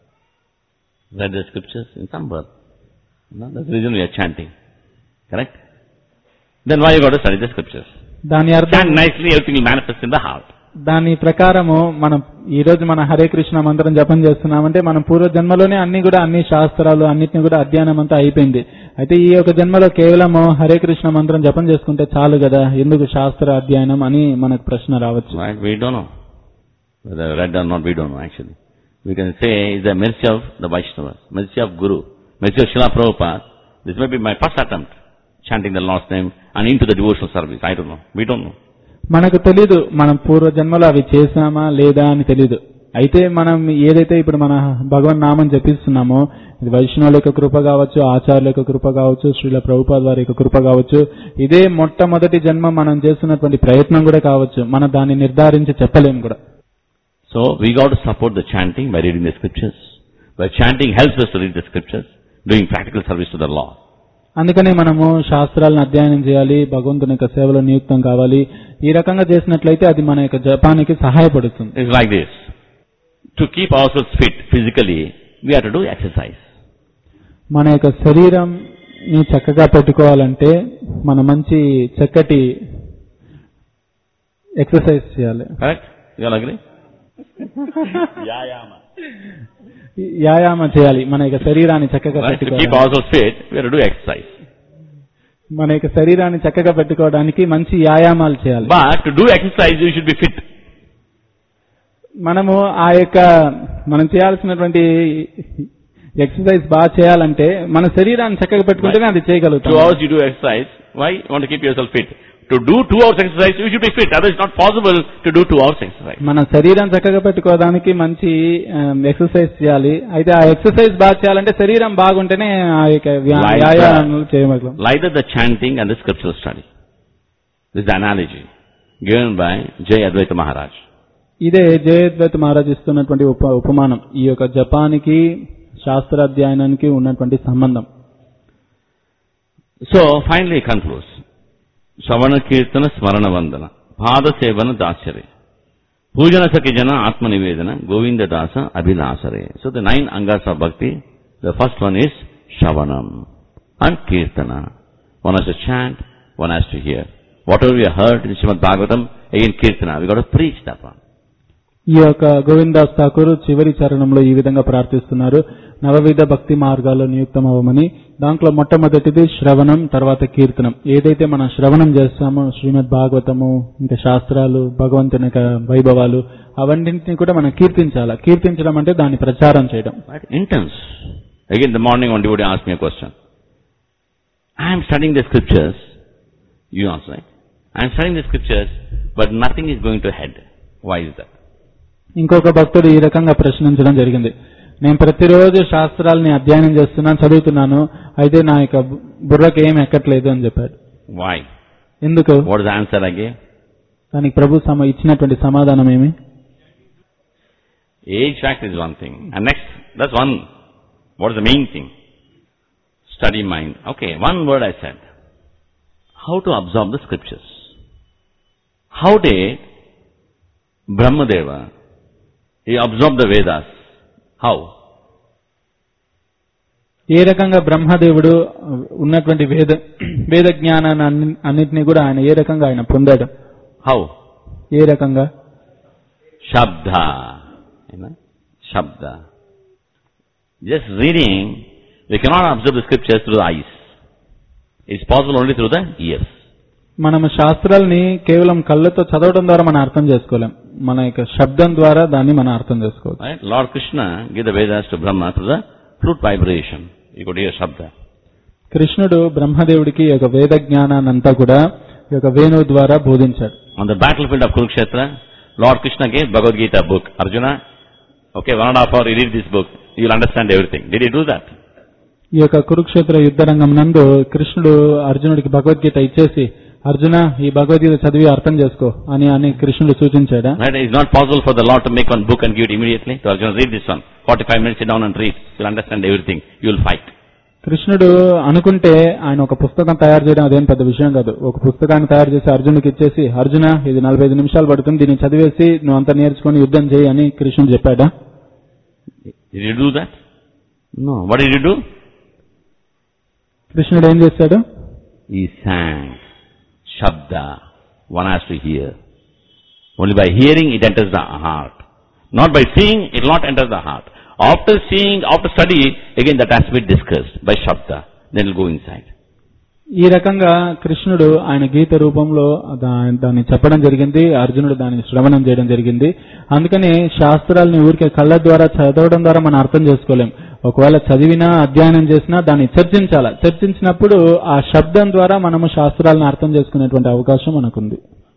read the scriptures in some birth. No? That's the reason we are chanting. Correct? Then why you got to study the scriptures? దాని అర్థం Chant nicely, everything will manifest in the heart. దాని ప్రకారము మనం ఈ రోజు మన హరే కృష్ణ మంత్రం జపం చేస్తున్నామంటే మనం పూర్వ జన్మలోనే అన్ని కూడా అన్ని శాస్త్రాలు అన్నిటిని కూడా అధ్యయనం అంతా అయిపోయింది అయితే ఈ యొక్క జన్మలో కేవలము హరే కృష్ణ మంత్రం జపం చేసుకుంటే చాలు కదా ఎందుకు శాస్త్ర అధ్యయనం అని మనకు ప్రశ్న రావచ్చు Right? We don't know. Whether read or not, we don't know actually. We can say it's the mercy of the Vaishnavas, mercy of Guru, mercy of Srila Prabhupada. This may be my first attempt, chanting the Lord's name and into the devotional service. I don't know. We don't know. మనకు తెలీదు మనం పూర్వ జన్మలో అవి చేశామా లేదా అని తెలీదు అయితే మనం ఏదైతే ఇప్పుడు మన భగవన్ నామం జపిస్తున్నామో ఇది వైష్ణవుల యొక్క కృప కావచ్చు ఆచార్యుల యొక్క కృప కావచ్చు శ్రీల ప్రభుపాద వారి యొక్క కృప కావచ్చు ఇదే మొట్టమొదటి జన్మ మనం చేస్తున్నటువంటి ప్రయత్నం కూడా కావచ్చు మనం దాన్ని నిర్ధారించి చెప్పలేం కూడా So we got to support the chanting by reading the scriptures. By chanting helps us to read the scriptures, doing practical service to the Lord. అందుకనే మనము శాస్త్రాలను అధ్యయనం చేయాలి భగవంతుని యొక్క సేవలో నియుక్తం కావాలి ఈ రకంగా చేసినట్లయితే అది మన యొక్క జపానికి సహాయపడుతుంది It's like this. To keep ourselves fit physically, we have to do exercise. మన యొక్క శరీరం చక్కగా పెట్టుకోవాలంటే మన మంచి చక్కటి ఎక్సర్సైజ్ చేయాలి Correct? You all agree? వ్యాయామం చేయాలి మన యొక్క శరీరాన్ని చక్కగా Right? To keep పెట్టుకోవాలి ourselves fit, we have to do exercise. మన యొక్క శరీరాన్ని చక్కగా పెట్టుకోవడానికి మంచి వ్యాయామాలు చేయాలి But to do exercise, you should be fit. మనము ఆ యొక్క మనం చేయాల్సినటువంటి ఎక్సర్సైజ్ బాగా చేయాలంటే మన శరీరాన్ని చక్కగా పెట్టుకుంటేనే అది Two చేయగలుగుతాం hours you do exercise. Why? You want to keep yourself fit. To do two hours exercise, you should be fit. Otherwise, it's not possible to do two hours exercise. మన శరీరం చక్కగా పెట్టుకోవడానికి మంచి ఎక్సర్సైజ్ చేయాలి అయితే ఆ ఎక్సర్సైజ్ బాగా చేయాలంటే శరీరం బాగుంటేనే ఆ యొక్క వ్యా- Like వ్యాయామాలు చేయగలం Like that, the chanting and the scriptural study. This is the analogy given by Jay Advaita Maharaj. ఇదే జయద్వైత మహారాజ్ ఇస్తున్నటువంటి ఉప ఉపమానం ఈ యొక్క జపానికి శాస్త్రాధ్యయనానికి ఉన్నటువంటి సంబంధం So, finally he concludes. శ్రవణ కీర్తన స్మరణ వందన పాద సేవన దాస్యరే పూజన సఖి జన ఆత్మ నివేదన గోవింద దాస అభిలాసరే సో ద నైన్ అంగాస్ of bhakti the first one is shravanam and kirtana one has to chant one has to hear whatever we have heard in Srimad Bhagavatam again kirtana we got to preach that one ఈ యొక్క గోవిందాస్ ఠాకూర్ చివరి చరణంలో ఈ విధంగా ప్రార్థిస్తున్నారు నవవిధ భక్తి మార్గాల్లో నియుక్తం అవ్వమని దాంట్లో మొట్టమొదటిది శ్రవణం తర్వాత కీర్తనం ఏదైతే మనం శ్రవణం చేస్తామో శ్రీమద్ భాగవతము ఇంకా శాస్త్రాలు భగవంతుని యొక్క వైభవాలు అవన్నింటినీ కూడా మనం కీర్తించాలి కీర్తించడం అంటే దాన్ని ప్రచారం చేయడం Right? Intense. Again, in the morning, one devotee asked me a question. I am studying the scriptures. You ask, right? I am studying the scriptures, but nothing is going to head. Why is that? ఇంకొక భక్తుడు ఈ రకంగా ప్రశ్నించడం జరిగింది నేను ప్రతిరోజు శాస్త్రాలని అధ్యయనం చేస్తున్నాను చదువుతున్నాను అయితే నా యొక్క బు- బుర్రకి ఏం ఎక్కట్లేదు అని చెప్పాడు Why? ఎందుకు What is the answer I gave? దానికి ప్రభు సమ ఇచ్చినటువంటి సమాధానం ఏమి Age fact is one thing. And next, that's one. What is the main thing? Study mind. Okay, one word I said. How to absorb the scriptures. How did Brahmadeva, he absorbed the Vedas. How? ఏ రకంగా బ్రహ్మదేవుడు ఉన్నటువంటి వేద వేద జ్ఞానాన్ని అన్ని- అన్నిటినీ కూడా ఆయన ఏ రకంగా ఆయన పొందాడు How? ఏ రకంగా Shabda. You know? Shabda. Just reading, we cannot observe the scriptures through the eyes. It's possible only through the ears. మనము శాస్త్రాల్ని కేవలం కళ్ళతో చదవడం ద్వారా మనం అర్థం చేసుకోలేం మన యొక్క శబ్దం ద్వారా దాన్ని మనం అర్థం చేసుకోవచ్చు Right? Lord Krishna gave the Vedas to Brahma through the flute vibration. You could hear Shabda. కృష్ణుడు బ్రహ్మదేవుడికి ఈ యొక్క వేద జ్ఞానాన్ని అంతా కూడా ఈ యొక్క వేణువు ద్వారా బోధించాడు On the battlefield of Kurukshetra, Lord Krishna gave Bhagavad Gita book. Arjuna, okay, one and a half hour, you read this book, you will understand everything. Did he do that? ఈ యొక్క కురుక్షేత్ర యుద్ధ రంగం నందు కృష్ణుడు అర్జునుడికి భగవద్గీత ఇచ్చేసి అర్జున ఈ భగవద్గీత చదివి అర్థం చేసుకో అని అని కృష్ణుడు సూచించాడా Right? It's not possible for the Lord to make one book and give it immediately. To Arjuna, read this one. 45 minutes, sit down and read. You'll understand everything. You'll fight. కృష్ణుడు అనుకుంటే ఆయన ఒక పుస్తకం తయారు చేయడం అదేం పెద్ద విషయం కాదు ఒక పుస్తకాన్ని తయారు చేసి అర్జునుడికి ఇచ్చేసి అర్జున ఇది నలభై ఐదు నిమిషాలు పడుతుంది దీన్ని చదివేసి నువ్వు అంతా నేర్చుకుని యుద్ధం చేయి అని కృష్ణుడు చెప్పాడా Did he do that? No. What did he do? కృష్ణుడు ఏం చేశాడు He sang Shabda. One has to hear. Only by hearing it enters the heart. Not by seeing, it will not enter the heart. After seeing, after study, again that has to be discussed by Shabda. Then it will go inside. ఈ రకంగా కృష్ణుడు ఆయన గీత రూపంలో దా- దాన్ని చెప్పడం జరిగింది అర్జునుడు దానిని శ్రవణం చేయడం జరిగింది అందుకని శాస్త్రాలని ఊరికే కళ్ళ ద్వారా చదవడం ద్వారా మనం అర్థం చేసుకోలేం ఒకవేళ చదివినా అధ్యయనం చేసినా దాన్ని చర్చించాల చర్చించినప్పుడు ఆ శబ్దం ద్వారా మనము శాస్త్రాలను అర్థం చేసుకునేటువంటి అవకాశం మనకుంది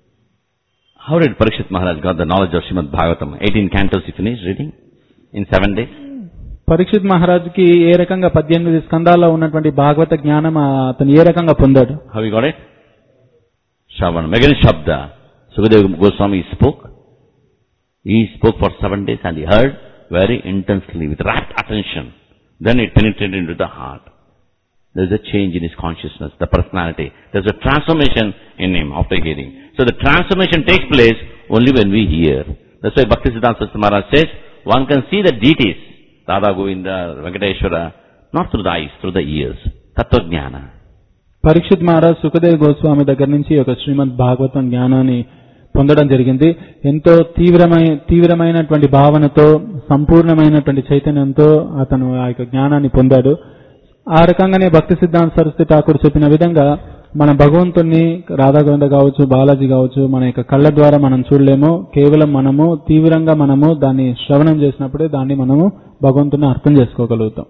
How did Parikshit Maharaj got the knowledge of Srimad Bhagavatam? 18 cantos he finished reading in 7 days. Parikshit మహారాజుకి ఏ రకంగా పద్దెనిమిది స్కందాల్లో ఉన్నటువంటి భాగవత జ్ఞానం ఆ, అతను ఏ రకంగా పొందాడు How he got it? Shravanam. Again Shabda. Sukadeva Goswami spoke. He spoke for seven days and he heard very intensely with rapt attention. Then it penetrated into the heart. There's a change in his consciousness, the personality. There's a transformation in him after hearing. So the transformation takes place only when we hear. That's why Bhaktisiddhanta Saraswati Maharaj says, one can see the deities, Radha Govinda, Venkateshwara, not through the eyes, through the ears. Tattva Jnana. Parikshit Maharaj Sukhdev Goswami దగ్గర నుంచి ఒక శ్రీమద్ భాగవతం జ్ఞానాన్ని పొందడం జరిగింది ఎంతో తీవ్రమైన తీవ్రమైనటువంటి భావనతో సంపూర్ణమైనటువంటి చైతన్యంతో అతను ఆ యొక్క జ్ఞానాన్ని పొందాడు ఆ రకంగానే భక్తి సిద్ధాంత సరస్వతి ఠాకూర్ చెప్పిన విధంగా మన భగవంతుణ్ణి రాధాగోవింద కావచ్చు బాలాజీ కావచ్చు మన యొక్క కళ్ళ ద్వారా మనం చూడలేము కేవలం మనము తీవ్రంగా మనము దాన్ని శ్రవణం చేసినప్పుడే దాన్ని మనము భగవంతుని అర్థం చేసుకోగలుగుతాం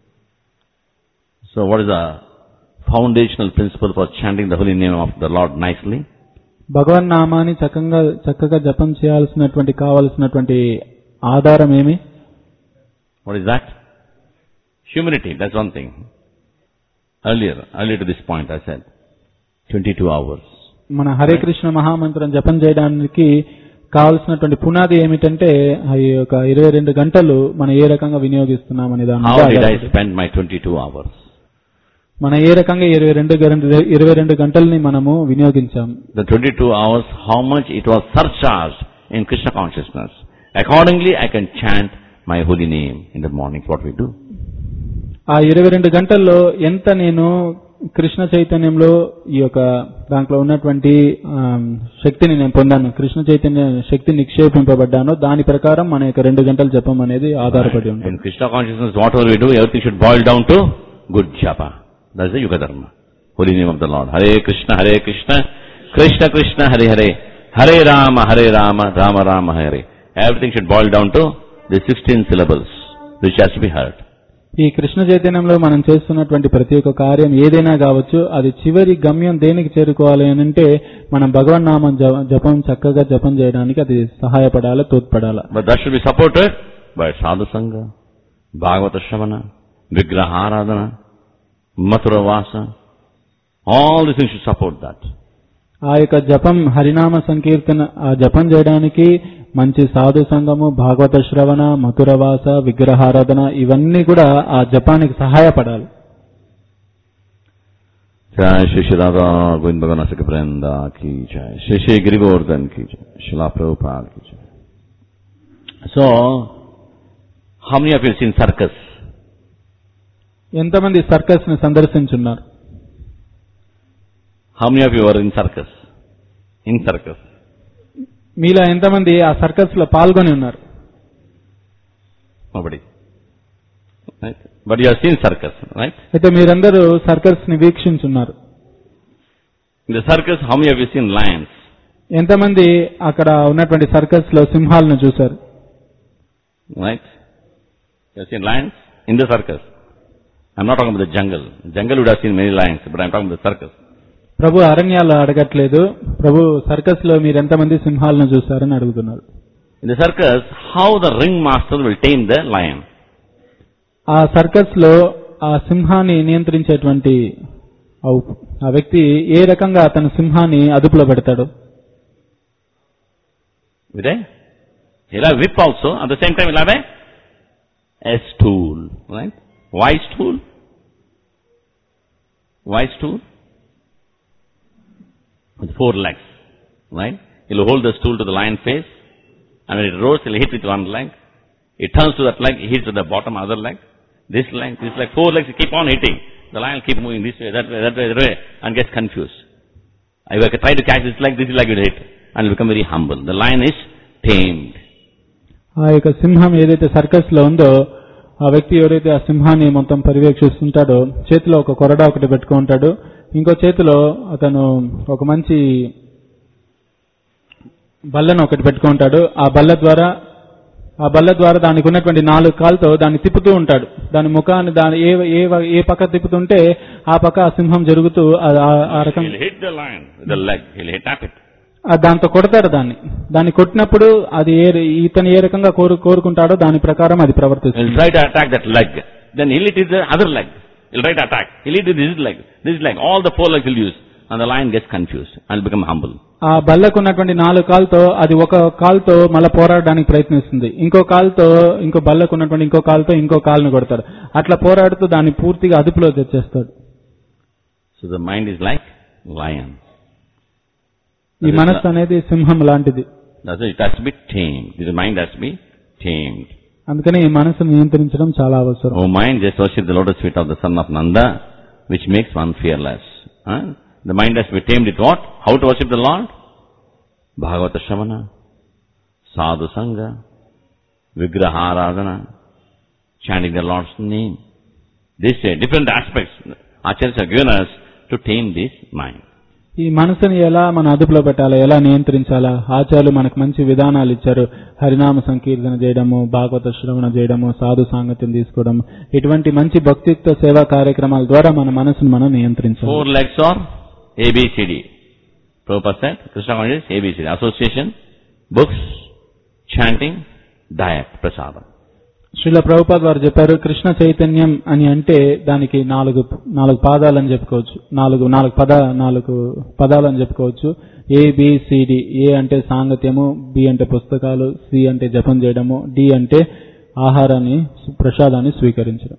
So what is the foundational principle for chanting the holy name of the Lord nicely? భగవన్ నామాన్ని చక్కగా చక్కగా జపం చేయాల్సినటువంటి కావాల్సినటువంటి ఆధారం ఏమి What is that? Humility, that's one thing. Earlier, earlier to this point I said, 22 hours. మన హరే కృష్ణ మహామంత్రం జపం చేయడానికి కావలసినటువంటి పునాది ఏమిటంటే ఆ యొక్క ఇరవై రెండు గంటలు మనం ఏ రకంగా వినియోగిస్తున్నాం అనే దాని మీద How did I ఆధారపడి. spend my 22 hours? మనం ఏ రకంగా ఇరవై రెండు గంట- ఇరవై రెండు గంటల్ని మనము వినియోగించాం The 22 hours, how much it was surcharged in Krishna consciousness. Accordingly, I can chant my holy name in the morning, what we do. ఆ ఇరవై రెండు గంటల్లో ఎంత నేను కృష్ణ చైతన్యంలో ఈ యొక్క దాంట్లో ఉన్నటువంటి ఆ, శక్తిని నేను పొందాను కృష్ణ చైతన్య శక్తి నిక్షేపింపబడ్డాను దాని ప్రకారం మన యొక్క రెండు గంటలు జపం అనేది ఆధారపడి ఉంటుంది In Krishna consciousness, whatever we do, everything should boil down to good japa. That's the Yuga Dharma. Holy name of the Lord. Hare Krishna, Hare Krishna, Krishna Krishna, Hare Hare, Hare Rama, Hare Rama, Rama Rama, Hare. Everything should boil down to the 16 syllables, which has to be heard. ఈ కృష్ణ చైతన్యంలో మనం చేస్తున్నటువంటి ప్రతి ఒక్క కార్యం ఏదైనా కావచ్చు అది చివరి గమ్యం దేనికి చేరుకోవాలి అని అంటే మనం భగవన్ నామం జ- జపం చక్కగా జపం చేయడానికి అది సహాయపడాలి తోడ్పడాలి But that should be supported by Sadhu Sangha, Bhagavata Shravana, Vigraharadhana, Mathura Vasa. All these things should support that. ఆ యొక్క జపం హరినామ సంకీర్తన ఆ జపం చేయడానికి మంచి సాధు సంఘము భాగవత శ్రవణ మధురవాస విగ్రహారాధన ఇవన్నీ కూడా ఆ జపానికి సహాయపడాలి जय श्री श्री राधा गोविंद भगवान सके वृंदा की जय श्री श्री गिरिगोवर्धन की जय शिला प्रभुपाद की जय So, how many of you have seen circus? ఎంతమంది సర్కస్ ని సందర్శించున్నారు How many of you are in circus? In circus. మీలో ఎంతమంది ఆ సర్కస్ లో పాల్గొని ఉన్నారు Nobody. Right? But you have seen circus, right? అయితే మీరందరూ సర్కస్ ని వీక్షించున్నారు In the circus, how many of you seen lions? ఎంతమంది అక్కడ ఉన్నటువంటి సర్కస్ లో సింహాలను చూశారు Right? You have seen lions in the circus. I'm not talking about the jungle. Jungle would have seen many lions, but I'm talking about the circus. ప్రభు అరణ్యాలు అడగట్లేదు ప్రభు సర్కస్ లో మీరు ఎంతమంది సింహాలను చూశారని అడుగుతున్నారు In the circus, how the ringmaster will tame the lion. ఆ సర్కస్ లో ఆ సింహాన్ని నియంత్రించేటువంటి ఆ- ఆ వ్యక్తి ఏ రకంగా తన సింహాన్ని అదుపులో పెడతాడు With a, he'll have whip also. At the same time, he'll have a, a stool. Right? Why stool? Why stool? With four legs. Right? He'll hold the stool to the lion face. And when it rolls, he'll hit with one leg. It turns to that leg, he hits with the bottom other leg. This leg, this leg, four legs, he keep on hitting. The lion will keep moving this way, that way, that way, that way, and gets confused. I will try to catch this leg, this leg will hit, and will become very humble. The lion is tamed. ఆ యొక్క సింహం ఏదైతే సర్కస్ లో ఉందో ఆ వ్యక్తి ఎవరైతే ఆ సింహాన్ని మొత్తం పర్యవేక్షిస్తుంటాడో చేతిలో ఒక కొరడా ఒకటి పెట్టుకుంటాడు ఇంకో చేతిలో అతను ఒక మంచి బల్లను ఒకటి పెట్టుకుంటాడు ఆ బల్ల ద్వారా ఆ బల్ల ద్వారా దానికి ఉన్నటువంటి నాలుగు కాళ్ళతో దాన్ని తిప్పుతూ ఉంటాడు దాని ముఖాన్ని దాని ఏ ఏ ఏ పక్క తిప్పుతుంటే ఆ పక్క ఆ సింహం జరుగుతూ ఆ- ఆ- ఆ రకం He'll hit the lion with the leg, he'll hit tap it. ఆ దాంతో కొడతారు దాన్ని దాన్ని కొట్టినప్పుడు అది ఏ ఇతను ఏ రకంగా కోరు కోరుకుంటాడో దాని ప్రకారం అది ప్రవర్తిస్తుంది He'll try to attack that leg. Then he'll hit with the other leg. He'll try to attack. He'll hit with this leg, this leg. All the four legs he'll use. And the lion gets confused and will become humble. ఆ బల్లకు ఉన్నటువంటి నాలుగు కాలుతో అది ఒక కాలుతో మళ్ళీ పోరాడడానికి ప్రయత్నిస్తుంది ఇంకో కాలుతో ఇంకో బల్లకు ఉన్నటువంటి ఇంకో కాలుతో ఇంకో కాలును కొడతారు అట్లా పోరాడుతూ దాన్ని పూర్తిగా అదుపులో తెచ్చేస్తాడు So the mind is like lion. ఈ మనస్సు అనేది సింహం లాంటిది That's why it has to be tamed. The mind has to be tamed. అందుకని ఈ మనసును నియంత్రించడం చాలా అవసరం Oh mind, just worship the lotus feet of the son of Nanda, which makes one fearless. Huh? The mind has to be tamed with what? How to worship the Lord? Bhagavata Shavana, Sadhu Sangha, Vigraharadhana, chanting the Lord's name. These are different aspects Acharyas have given us to tame this mind. ఈ మనసుని ఎలా మన అదుపులో పెట్టాలా ఎలా నియంత్రించాలా ఆచార్యులు మనకు మంచి విధానాలు ఇచ్చారు హరినామ సంకీర్తన చేయడము భాగవత శ్రవణ చేయడము సాధు సాంగత్యం తీసుకోవడం ఇటువంటి మంచి భక్తిత్వ సేవా కార్యక్రమాల ద్వారా మన మనసును మనం నియంత్రించాలి Four legs are ABCD. Prabhupada said, Krishna consciousness, ABCD. Association, books, chanting, diet, prasadam. Srila Prabhupad వారు చెప్పారు కృష్ణ చైతన్యం అని అంటే దానికి నాలుగు నాలుగు పాదాలని చెప్పుకోవచ్చు నాలుగు నాలుగు పద నాలుగు పదాలని చెప్పుకోవచ్చు ఏ బి సిడి ఏ అంటే సాంగత్యము బి అంటే పుస్తకాలు సి అంటే జపం చేయడము డి అంటే ఆహారాన్ని ప్రసాదాన్ని స్వీకరించడం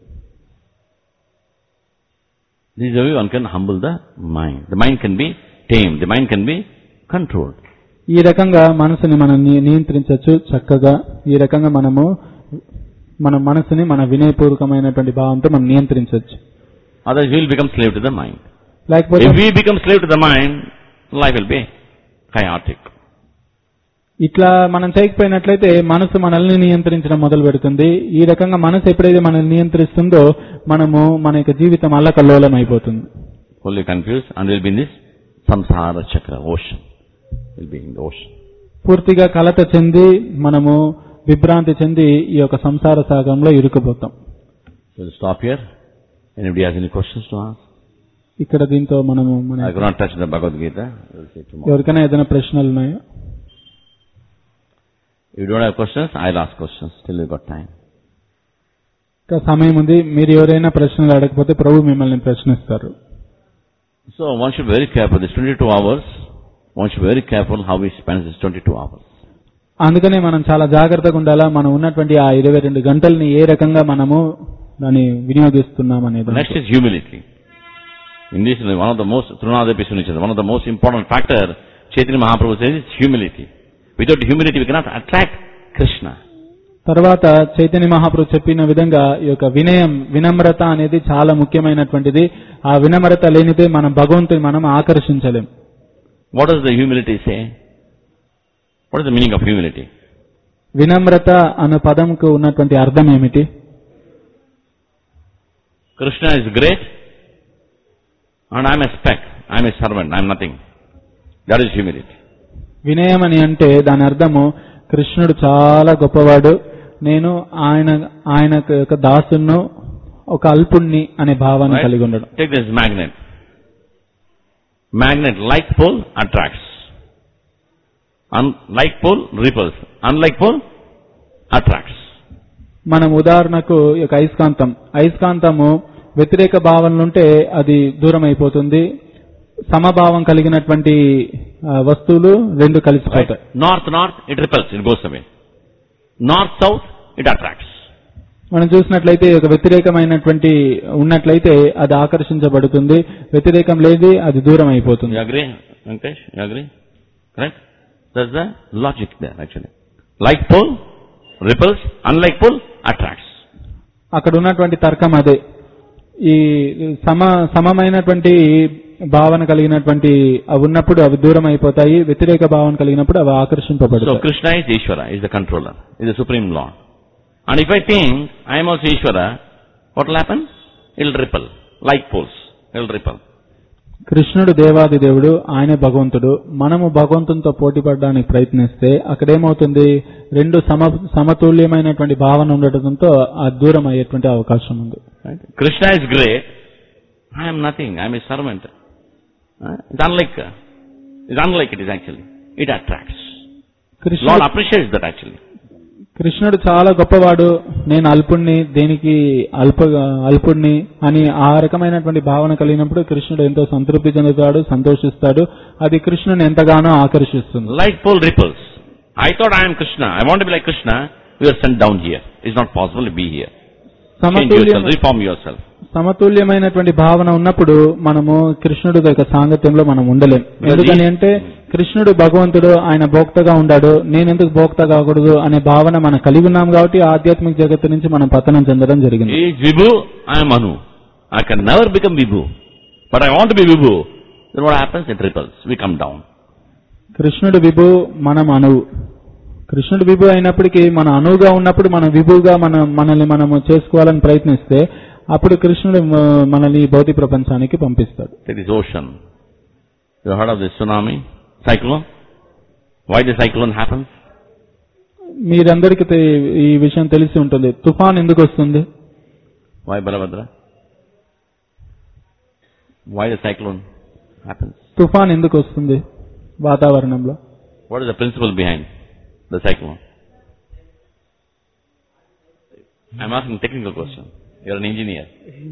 This is the way one can humble the mind. The mind can be tamed. The mind can be controlled. ఈ రకంగా మనసుని మనం ని- నియంత్రించవచ్చు చక్కగా ఈ రకంగా మనము మన మనసుని మన వినయపూర్వకమైనటువంటి భావంతో మనం నియంత్రించవచ్చు Otherwise we will become slave to the mind. లేకపోతే If we become slave to the mind, life will be chaotic. ఇట్లా మనం చేయకపోయినట్లయితే మనసు మనల్ని నియంత్రించడం మొదలు పెడుతుంది ఈ రకంగా మనసు ఎప్పుడైతే మనల్ని నియంత్రిస్తుందో మనము మన యొక్క జీవితం అల్లకల్లోలం అయిపోతుంది Fully confused and we will be in this samsara chakra, ocean. We'll be in the ocean. పూర్తిగా కలత చెంది మనము విభ్రాంతి చెంది ఈ యొక్క సంసార సాగంలో ఇరుక్కుపోతాం We'll stop here. Anybody has any questions to ask? ఇక్కడ దీంతో మనము మన I could not touch the Bhagavad Gita. We'll see tomorrow. ఎవరికైనా ఏదైనా ప్రశ్నలు ఉన్నాయో If you don't have questions, I'll ask questions. Still we got time. ఇంకా సమయం ఉంది మీరు ఎవరైనా ప్రశ్నలు అడగకపోతే ప్రభు మిమ్మల్ని ప్రశ్నిస్తారు So one should be very careful. This 22 hours, one should be very careful how we spend this 22 hours. అందుకనే మనం చాలా జాగ్రత్తగా ఉండాలా మనం ఉన్నటువంటి ఆ ఇరవై రెండు గంటల్ని ఏ రకంగా మనము దాన్ని వినియోగిస్తున్నాం అనేది Next is humility. In this, one of the most, Trunadapi Sunichada, one of the most important factor, Chaitanya Mahaprabhu says is humility. Without humility, we cannot attract Krishna. తర్వాత చైతన్య మహాప్రభు చెప్పిన విధంగా ఈ యొక్క వినయం వినమ్రత అనేది చాలా ముఖ్యమైనటువంటిది ఆ వినమ్రత లేనిదే మనం భగవంతుని మనం ఆకర్షించలేం What does the humility say? What is the meaning of humility? వినమ్రత అనే పదంకు ఉన్నటువంటి అర్థం ఏమిటి Krishna is great, and I am a speck. I'm a servant, I'm nothing. That is humility. వినయం అని అంటే దాని అర్థము కృష్ణుడు చాలా గొప్పవాడు నేను ఆయన ఆయన యొక్క దాసును ఒక అల్పుణ్ణి అనే భావన Right? కలిగి ఉండడం Take this magnet. Magnet, like pole, attracts. Unlike pole, repels. Unlike pole, attracts. మనం ఉదాహరణకు ఈ యొక్క అయస్కాంతం అయస్కాంతము వ్యతిరేక భావనలుంటే అది దూరం అయిపోతుంది సమభావం కలిగినటువంటి ఆ, వస్తువులు రెండు Right? కలిసిపోతాయి North, north, it repels, it goes away. North, south, it attracts. మనం చూసినట్లయితే ఒక వ్యతిరేకమైనటువంటి ఉన్నట్లయితే అది ఆకర్షించబడుతుంది వ్యతిరేకం లేది అది దూరం అయిపోతుంది You agree, Venkatesh? You agree? Correct? That's the logic there actually. Like pole, repels, unlike pole, attracts. అక్కడ ఉన్నటువంటి తర్కం అదే ఈ సమ సమమైనటువంటి భావన కలిగినటువంటి అవి ఉన్నప్పుడు అవి దూరం అయిపోతాయి వ్యతిరేక భావన కలిగినప్పుడు అవి So ఆకర్షింపబడతాయి Krishna is Ishvara, is the controller, is the supreme lord. And if I think I am also Ishvara, what will happen? It will repel, like poles, it will repel. కృష్ణుడు దేవాది దేవుడు ఆయనే భగవంతుడు మనము భగవంతునితో పోటీ పడడానికి ప్రయత్నిస్తే అక్కడేమవుతుంది రెండు సమ సమతుల్యమైనటువంటి భావన ఉండటంతో ఆ దూరం అయ్యేటువంటి అవకాశం ఉంది Right? Krishna is great, I am nothing, I am a servant. Uh, It's unlike, uh, it's unlike it is actually. It attracts. Lord కృష్ణుడు appreciates that actually. కృష్ణుడు చాలా గొప్పవాడు నేను అల్పుణ్ణి దేనికి అల్ప అల్పుణ్ణి అని ఆ రకమైనటువంటి భావన కలిగినప్పుడు కృష్ణుడు ఎంతో సంతృప్తి చెందుతాడు సంతోషిస్తాడు అది కృష్ణుని ఎంతగానో ఆకర్షిస్తుంది Like pole repels. I thought I am Krishna. I want to be like Krishna. You are sent down here. It's not possible to be here. Change సమతుల్యం yourself, reform yourself. సమతుల్యమైనటువంటి భావన ఉన్నప్పుడు మనము కృష్ణుడి యొక్క సాంగత్యంలో మనం ఉండలేం ఎందుకని అంటే కృష్ణుడు భగవంతుడు ఆయన భోక్తగా ఉండాడు నేనెందుకు భోక్త కాకూడదు అనే భావన మనం కలిగి ఉన్నాం కాబట్టి ఆధ్యాత్మిక జగత్తు నుంచి మనం పతనం చెందడం జరిగింది He is Vibhu, I am Anu. I can never become Vibhu. But I want to be Vibhu. Then what happens? It repels. We come down. కృష్ణుడు విభు మనం అణువు కృష్ణుడు విభు అయినప్పటికీ మన అణువుగా ఉన్నప్పుడు మనం విభుగా మనం మనల్ని మనము చేసుకోవాలని ప్రయత్నిస్తే అప్పుడు కృష్ణుడు మ- మనల్ని ఈ భౌతిక ప్రపంచానికి పంపిస్తాడు Take this ocean. You heard of this tsunami? Cyclone? Why the cyclone happens? మీరందరికీ తె- ఈ విషయం తెలిసి ఉంటుంది తుఫాన్ ఎందుకు వస్తుంది Why Balabhadra? Why the cyclone happens? తుఫాన్ ఎందుకు వస్తుంది వాతావరణంలో What is the principle behind the cyclone? I'm asking technical question. You're an engineer.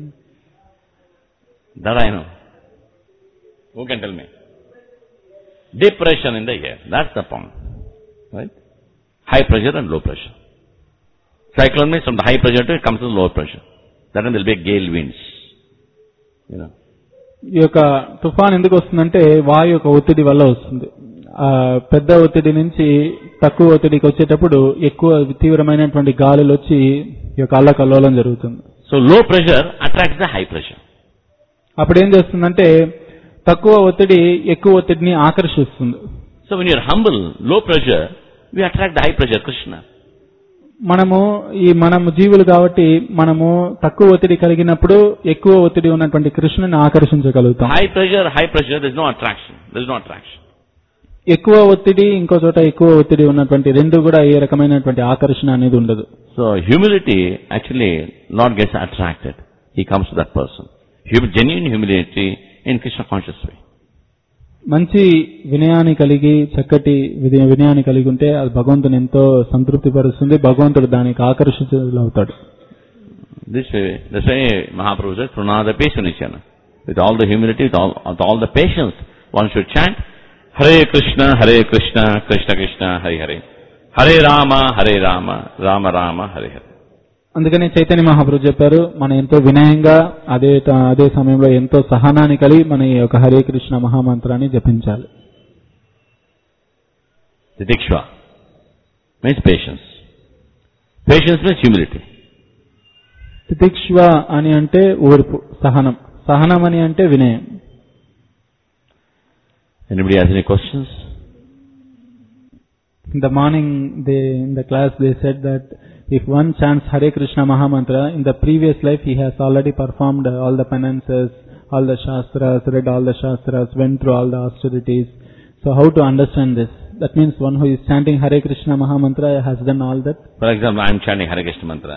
That I know. Who can tell me? Depression in the air. That's the point. Right? High pressure and low pressure. Cyclone means from the high pressure to it comes to the low pressure. That means there will be gale winds. You know. ఈ యొక్క తుఫాన్ ఎందుకు వస్తుందంటే వాయు యొక్క ఒత్తిడి వల్ల వస్తుంది ఆ పెద్ద ఒత్తిడి నుంచి తక్కువ ఒత్తిడికి వచ్చేటప్పుడు ఎక్కువ తీవ్రమైనటువంటి గాలులు వచ్చి ఈ యొక్క అల్లకల్లోలం జరుగుతుంది So low pressure attracts the high pressure. అప్పుడు ఏం చేస్తుందంటే తక్కువ ఒత్తిడి ఎక్కువ ఒత్తిడిని ఆకర్షిస్తుంది So when you're humble, low pressure, we attract the high pressure, Krishna. మనము ఈ మనము జీవులు కాబట్టి మనము తక్కువ ఒత్తిడి కలిగినప్పుడు ఎక్కువ ఒత్తిడి ఉన్నటువంటి కృష్ణుని ఆకర్షించగలుగుతాం High pressure, high pressure, there's no attraction. There's no attraction. ఎక్కువ ఒత్తిడి ఇంకో చోట ఎక్కువ ఒత్తిడి ఉన్నటువంటి రెండు కూడా ఏ రకమైనటువంటి ఆకర్షణ అనేది ఉండదు So humility, actually, Lord gets attracted. He comes to that person. Hum- genuine humility in Krishna conscious way. మంచి వినయాన్ని కలిగి చక్కటి విధి- వినయాన్ని కలిగి ఉంటే అది భగవంతుని ఎంతో సంతృప్తి పరుస్తుంది భగవంతుడు దానికి ఆకర్షితులవుతాడు This way, that's why Mahaprabhu said, Prunadapi Sunichana. With all the humility, with all, with all the patience, one should chant, Hare Krishna, Hare Krishna, Krishna Krishna, Hare Hare. Hare Rama, Hare Rama, Rama Rama, Hare Hare. అందుకని చైతన్య మహాప్రభు చెప్పారు మనం ఎంతో వినయంగా అదే త- అదే సమయంలో ఎంతో సహనాన్ని కలిగి మన ఈ యొక్క Hare Krishna మహామంత్రాన్ని జపించాలి Titikshva means patience. Patience means humility. తితిక్ష్వ అని అంటే ఓర్పు సహనం సహనం అని అంటే వినయం Anybody has any questions? In the morning, they, in the class, they said that if one chants Hare Krishna Mahamantra, in the previous life he has already performed all the penances, all the Shastras, read all the Shastras, went through all the austerities. So how to understand this? That means one who is chanting Hare Krishna Mahamantra has done all that. For example, I am chanting Hare Krishna mantra.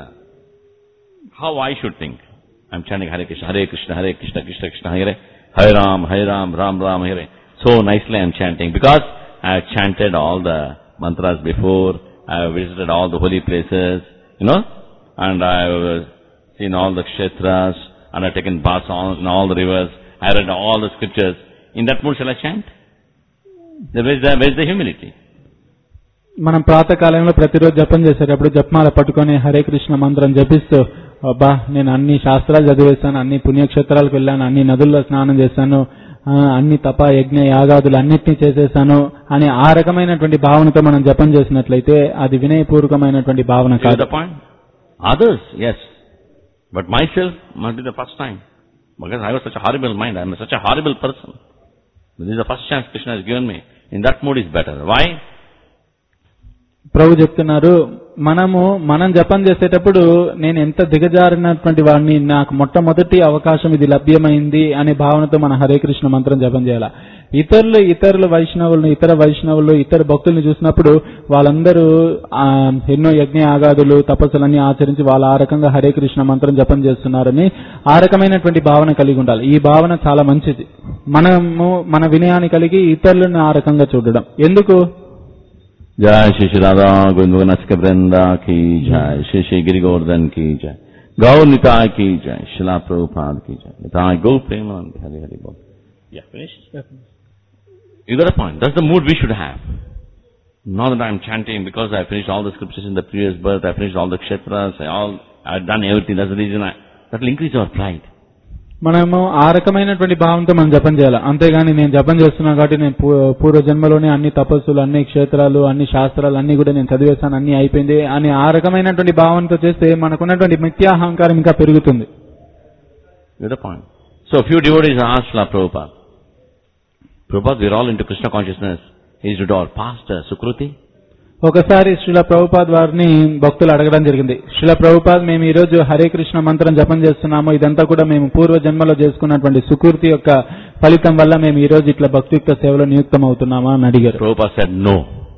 How I should think? I am chanting Hare Krishna, Hare Krishna, Hare Krishna, Krishna Krishna, Hare Hare Ram, Hare Ram, Ram Ram, Hare. So nicely I am chanting because I have chanted all the mantras before. I have visited all the holy places, you know, and I have uh, seen all the kshetras, and I have taken baths on in all the rivers. I read all the scriptures. In that mood shall I chant? Then Where is the, where is the humility? మనం ప్రాతకాలంలో ప్రతిరోజు జపం చేసేటప్పుడు జపమాల పట్టుకొని హరే కృష్ణ మంత్రం జపిస్తూ అబ్బా నేను అన్ని శాస్త్రాలు చదివేశాను అన్ని పుణ్యక్షేత్రాలకు వెళ్ళాను అన్ని నదుల్లో స్నానం చేశాను ఆ, అన్ని తప యజ్ఞ యాగాదులు అన్నిటినీ చేసేసాను అని ఆ రకమైనటువంటి భావనతో మనం జపం చేసినట్లయితే అది వినయపూర్వకమైనటువంటి భావన You get కాదు the point? Others, yes. But myself must be the first time. Because I was such a horrible mind. I am such a horrible person. This is the first chance Krishna has given me. In that mood is better. Why? ప్రభు చెప్తున్నారు మనము మనం జపం చేసేటప్పుడు నేను ఎంత దిగజారినటువంటి వాడిని నాకు మొట్టమొదటి అవకాశం ఇది లభ్యమైంది అనే భావనతో మన హరే కృష్ణ మంత్రం జపం చేయాలి ఇతరులు ఇతరుల వైష్ణవులను ఇతర వైష్ణవులు ఇతర భక్తుల్ని చూసినప్పుడు వాళ్ళందరూ ఆ, ఎన్నో యజ్ఞ ఆగాదులు తపస్సులన్నీ ఆచరించి వాళ్ళు ఆ రకంగా హరే కృష్ణ మంత్రం జపం చేస్తున్నారని ఆ రకమైనటువంటి భావన కలిగి ఉండాలి ఈ భావన చాలా మంచిది మనము మన వినయాన్ని కలిగి ఇతరులను ఆ రకంగా చూడడం ఎందుకు Jai Shri Shri Radha Govinda Naska Vrinda ki Jai Shri Shri Giri Govardhan ki Jai Gaur Nitai ki Jai Shila Prabhupada ki Jai Nitai Go Premanand Hari Hari Bol Yeah, finished? You got a point. That's the mood we should have. Not that I'm chanting because I finished all the scriptures in the previous birth, I finished all the kshetras, I all, I've done everything. That's the reason I, that will increase our pride. మనము ఆ రకమైనటువంటి భావంతో మనం జపం చేయాలి అంతేగాని నేను జపం చేస్తున్నా కాబట్టి నేను పూ- పూర్వ జన్మలోనే అన్ని తపస్సులు అన్ని క్షేత్రాలు అన్ని శాస్త్రాలు అన్ని కూడా నేను చదివేశాను అన్ని అయిపోయింది అని ఆ రకమైనటువంటి భావనతో చేస్తే మనకున్నటువంటి మిథ్యాహంకారం ఇంకా పెరుగుతుంది You get the point. So a few devotees asked Srila Prabhupada, Prabhupada, we're all into Krishna consciousness. Is to do our past uh, Sukruti? ఒకసారి శిల ప్రభుపాద్ వారిని భక్తులు అడగడం జరిగింది శిల ప్రభుపాద్ మేము ఈ రోజు హరే కృష్ణ మంత్రం జపం చేస్తున్నాము ఇదంతా కూడా మేము పూర్వ జన్మలో చేసుకున్నటువంటి సుకృతి యొక్క ఫలితం వల్ల మేము ఈ రోజు ఇట్లా భక్తియుక్త సేవలో నియుక్తం అవుతున్నామా అని అడిగారు Prabhupada said, no.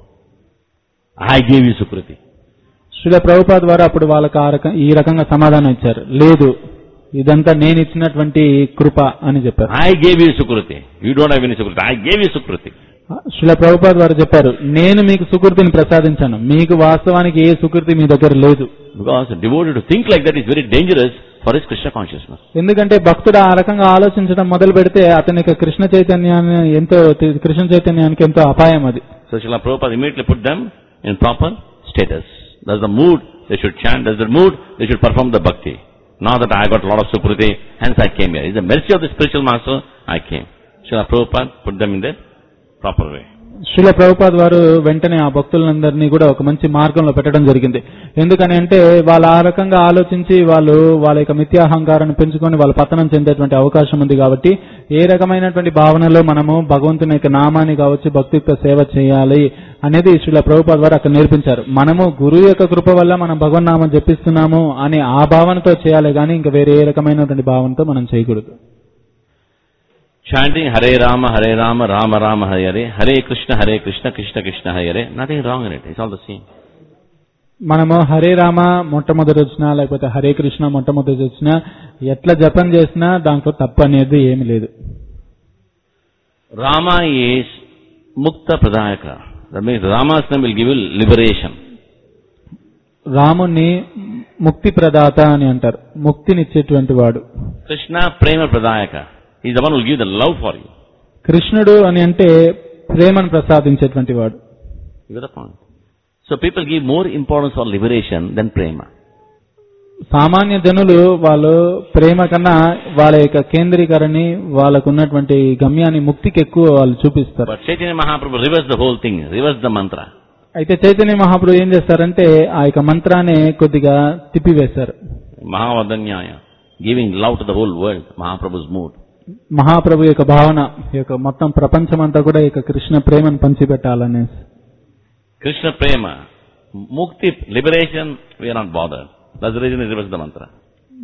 I gave you Sukruti. శిల ప్రభుపాద్ వారు అప్పుడు వాళ్ళకి ఆ రకం ఈ రకంగా సమాధానం ఇచ్చారు లేదు ఇదంతా నేను ఇచ్చినటువంటి కృప అని చెప్పారు I gave you Sukruti. You don't have any Sukruti. I gave you Sukruti. శిల ప్రభుపాద్ వారు చెప్పారు నేను మీకు సుకృతిని ప్రసాదించాను మీకు వాస్తవానికి ఏ సుకృతి మీ దగ్గర లేదు Because a devotee to think like that is very dangerous for his Krishna consciousness. ఎందుకంటే భక్తుడు ఆ రకంగా ఆలోచించడం మొదలు పెడితే అతని యొక్క కృష్ణ చైతన్యాన్ని ఎంతో కృష్ణ చైతన్యానికి ఎంతో అపాయం అది So Srila Prabhupada immediately put them in proper status. That's the mood they should chant. That's the mood they should perform the bhakti. Not that I got a lot of Sukruti, hence I came here. It's the mercy of the spiritual master, I came. Srila Prabhupada put them in the proper way. శిల ప్రభుపాద్ వారు వెంటనే ఆ భక్తులందరినీ కూడా ఒక మంచి మార్గంలో పెట్టడం జరిగింది ఎందుకని అంటే వాళ్ళు ఆ రకంగా ఆలోచించి వాళ్ళు వాళ్ళ యొక్క మిథ్యాహంకారాన్ని పెంచుకొని వాళ్ళు పతనం చెందేటువంటి అవకాశం ఉంది కాబట్టి ఏ రకమైనటువంటి భావనలో మనము భగవంతుని యొక్క నామాన్ని కావచ్చు భక్తియుక్త సేవ చేయాలి అనేది శిల ప్రభుపాద్ వారు అక్కడ నేర్పించారు మనము గురువు యొక్క కృప వల్ల మనం భగవన్నామం జపిస్తున్నాము అని ఆ భావనతో చేయాలి కానీ ఇంకా వేరే ఏ రకమైనటువంటి భావనతో మనం చేయకూడదు Chanting Hare Rama, Hare Rama, Rama Rama, Hare Hare, Hare Krishna, Hare Krishna, Krishna Krishna, Hare Hare. Nothing wrong in it. It's all the same. మనము హరే రామ మొట్టమొదటి వచ్చినా లేకపోతే హరే కృష్ణ మొట్టమొదటి వచ్చినా ఎట్లా జపం చేసినా దాంట్లో తప్పు అనేది ఏమి లేదు Rama is Mukta Pradayaka. That means Rama's name will give you liberation. రాముణ్ణి ముక్తి ప్రదాత అని అంటారు ముక్తినిచ్చేటువంటి వాడు Krishna Prema Pradayaka. He's the one who will give the love for you. కృష్ణుడు అని అంటే ప్రేమను ప్రసాదించేటువంటి వాడు You get the point. So people give more importance for liberation than prema. సామాన్య జనులు వాళ్ళు ప్రేమ కన్నా వాళ్ళ యొక్క కేంద్రీకరణని వాళ్ళకు ఉన్నటువంటి గమ్యాన్ని ముక్తికి ఎక్కువ వాళ్ళు చూపిస్తారు But Chaitanya Mahaprabhu reversed the whole thing, reversed the mantra. అయితే చైతన్య మహాప్రభు ఏం చేస్తారంటే ఆ యొక్క మంత్రాన్ని కొద్దిగా తిప్పివేశారు Mahavadanyaya, giving love to the whole world, Mahaprabhu's mood. మహాప్రభు యొక్క భావన ఈ యొక్క మొత్తం ప్రపంచమంతా కూడా ఈ యొక్క కృష్ణ ప్రేమను పంచిపెట్టాలనేసి Krishna Prema, Mukti, liberation, we are not bothered. That's the reason he reversed the mantra.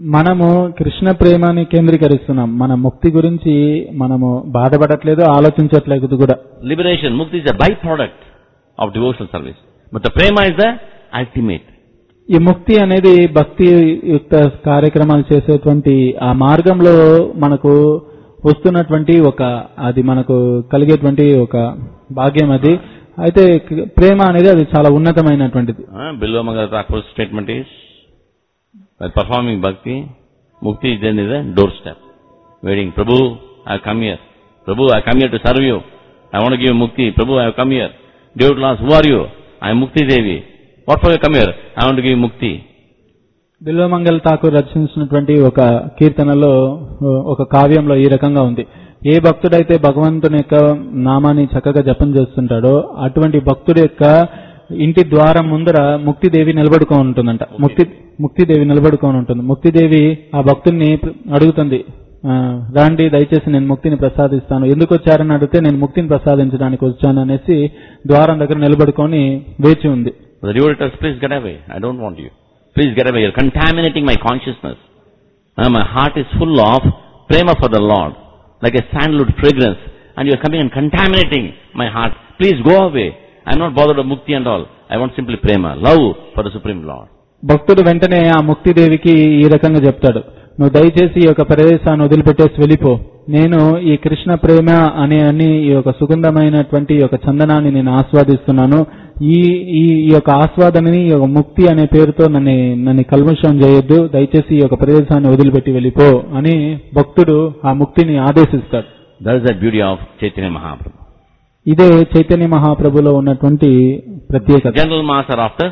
మనము కృష్ణ ప్రేమని కేంద్రీకరిస్తున్నాం మన ముక్తి గురించి మనము బాధపడట్లేదు ఆలోచించట్లేదు కూడా Liberation, mukti is a byproduct of devotional service. But the prema is the ultimate. ఈ ముక్తి అనేది భక్తి యుక్త కార్యక్రమాలు చేసేటువంటి ఆ మార్గంలో మనకు వస్తున్నటువంటి ఒక అది మనకు కలిగేటువంటి ఒక భాగ్యం అది అయితే క- ప్రేమ అనేది అది చాలా ఉన్నతమైనటువంటిది Uh, Bilva Mangala Thakur's statement is, while performing bhakti, mukti is then is a doorstep. Waiting, Prabhu, I have come here. Prabhu, I come here to serve you. I want to give you mukti. Prabhu, I have come here. Devotee asked, who are you? I am Mukti Devi. What for you come here? I want to give you mukti. బిల్వమంగళ Thakur రచించినటువంటి ఒక కీర్తనలో ఒక కావ్యంలో ఈ రకంగా ఉంది ఏ భక్తుడైతే భగవంతుని యొక్క నామాన్ని చక్కగా జపం చేస్తుంటాడో అటువంటి భక్తుడి యొక్క ఇంటి ద్వారం ముందర ముక్తిదేవి నిలబడుకొని ఉంటుందంట ముక్తి ముక్తిదేవి నిలబడుకొని ఉంటుంది ముక్తిదేవి ఆ భక్తుడిని అడుగుతుంది ఆ, రాండి దయచేసి నేను ముక్తిని ప్రసాదిస్తాను ఎందుకు వచ్చారని అడిగితే నేను ముక్తిని ప్రసాదించడానికి వచ్చాను అనేసి ద్వారం దగ్గర నిలబడుకొని వేచి ఉంది The devotee tells, please get away. I don't want you. Please get away. You're contaminating my consciousness. Uh, my heart is full of prema for the Lord, like a sandalwood fragrance, and you're coming and contaminating my heart. Please go away. I'm not bothered of mukti and all. I want simply prema, love for the Supreme Lord. భక్తుడు వెంటనే ఆ ముక్తిదేవికి ఈ రకంగా చెప్తాడు నువ్వు దయచేసి ఈ యొక్క ప్రదేశాన్ని వదిలిపెట్టేసి వెళ్ళిపో నేను ఈ కృష్ణ ప్రేమ అనే అన్ని ఈ యొక్క సుగంధమైనటువంటి ఈ యొక్క చందనాన్ని నేను ఆస్వాదిస్తున్నాను ఈ ఈ ఈ యొక్క ఆస్వాదనని ఈ యొక్క ముక్తి అనే పేరుతో నన్ను నన్ను కల్మషం చేయొద్దు దయచేసి ఈ యొక్క ప్రదేశాన్ని వదిలిపెట్టి వెళ్ళిపో అని భక్తుడు ఆ ముక్తిని ఆదేశిస్తాడు That is the beauty of Chaitanya Mahaprabhu. ఇదే చైతన్య మహాప్రభులో ఉన్నటువంటి ప్రత్యేకత General mass are after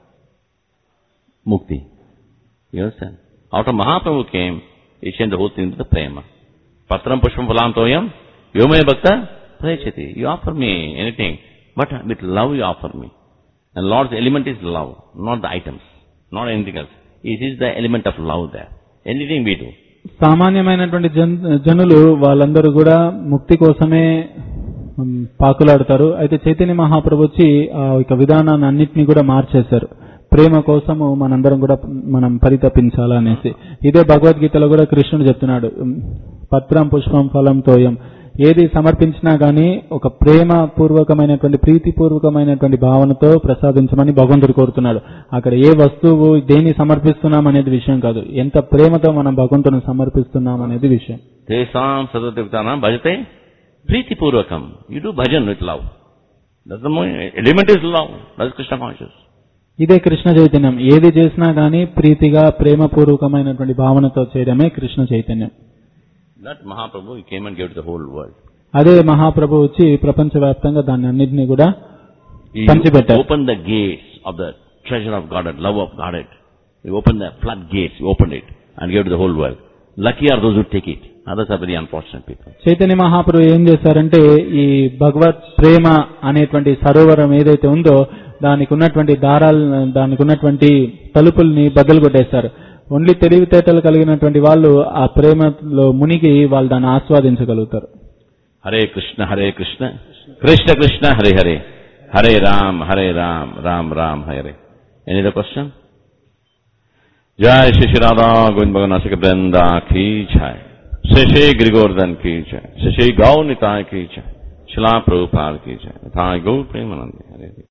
mukti. You understand? After Mahaprabhu came, he changed the whole thing to the prema. Patram pushpam phalam toyam, yomaya bhakta prayachati. You offer me anything, but with love you offer me. And Lord's element is love, not the items, not anything else. It is the element of love there. Anything we do. సామాన్యమైనటువంటి జన్ జనులు వాళ్ళందరూ కూడా ముక్తి కోసమే ఉమ్, పాకులాడతారు అయితే చైతన్య మహాప్రభు వచ్చి ఆ యొక్క విధానాన్ని అన్నిటినీ కూడా మార్చేశారు ప్రేమ కోసము మనందరం కూడా మనం పరితపించాలా అనేసి ఇదే భగవద్గీతలో కూడా కృష్ణుడు చెప్తున్నాడు ఉమ్, పత్రం పుష్పం ఫలం తోయం ఏది సమర్పించినా గానీ ఒక ప్రేమ పూర్వకమైనటువంటి ప్రీతి పూర్వకమైనటువంటి భావనతో ప్రసాదించమని భగవంతుడు కోరుతున్నాడు అక్కడ ఏ వస్తువు దేన్ని సమర్పిస్తున్నాం అనేది విషయం కాదు ఎంత ప్రేమతో మనం భగవంతుని సమర్పిస్తున్నాం అనేది విషయం Tesam sadativitanam bhajate priti purvakam. You do bhajan with love. That's the more, element is love. That's Krishna conscious. ఇదే కృష్ణ చైతన్యం ఏది చేసినా గానీ ప్రీతిగా ప్రేమపూర్వకమైనటువంటి భావనతో చేయడమే కృష్ణ చైతన్యం That Mahaprabhu he came and gave to the whole world. అదే మహాప్రభు వచ్చి ప్రపంచవ్యాప్తంగా దాన్ని అన్నింటినీ కూడా He పంచిపెట్టారు opened the gates of the treasure of Godhead, love of Godhead. He opened the flood gates, he opened it and gave to the whole world. Lucky are those who take it. Others are very unfortunate people. Chaitanya మహాప్రభు ఏం చేశారంటే ఈ భగవత్ ప్రేమ అనేటువంటి సరోవరం ఏదైతే ఉందో దానికి ఉన్నటువంటి దారాలు దానికి ఉన్నటువంటి తలుపుల్ని బద్దలు కొట్టేశారు ఓన్లీ తెలివితేటలు కలిగినటువంటి వాళ్ళు ఆ ప్రేమలో మునిగి వాళ్ళు దాన్ని ఆస్వాదించగలుగుతారు Hare Krishna, Hare Krishna, Krishna Krishna, Hare Hare, Hare Ram, Hare Ram, Ram Ram, Hare. Any other question? Jai Shri Shri Radha Govind Bhagan Asik Brenda ki jai. Shri Shri Giri Govardhan ki jai. Shri Shri Gaur Nitai ki jai. Shila Prabhupada ki jai. Thai Gaur Premanandi. Hare Hare.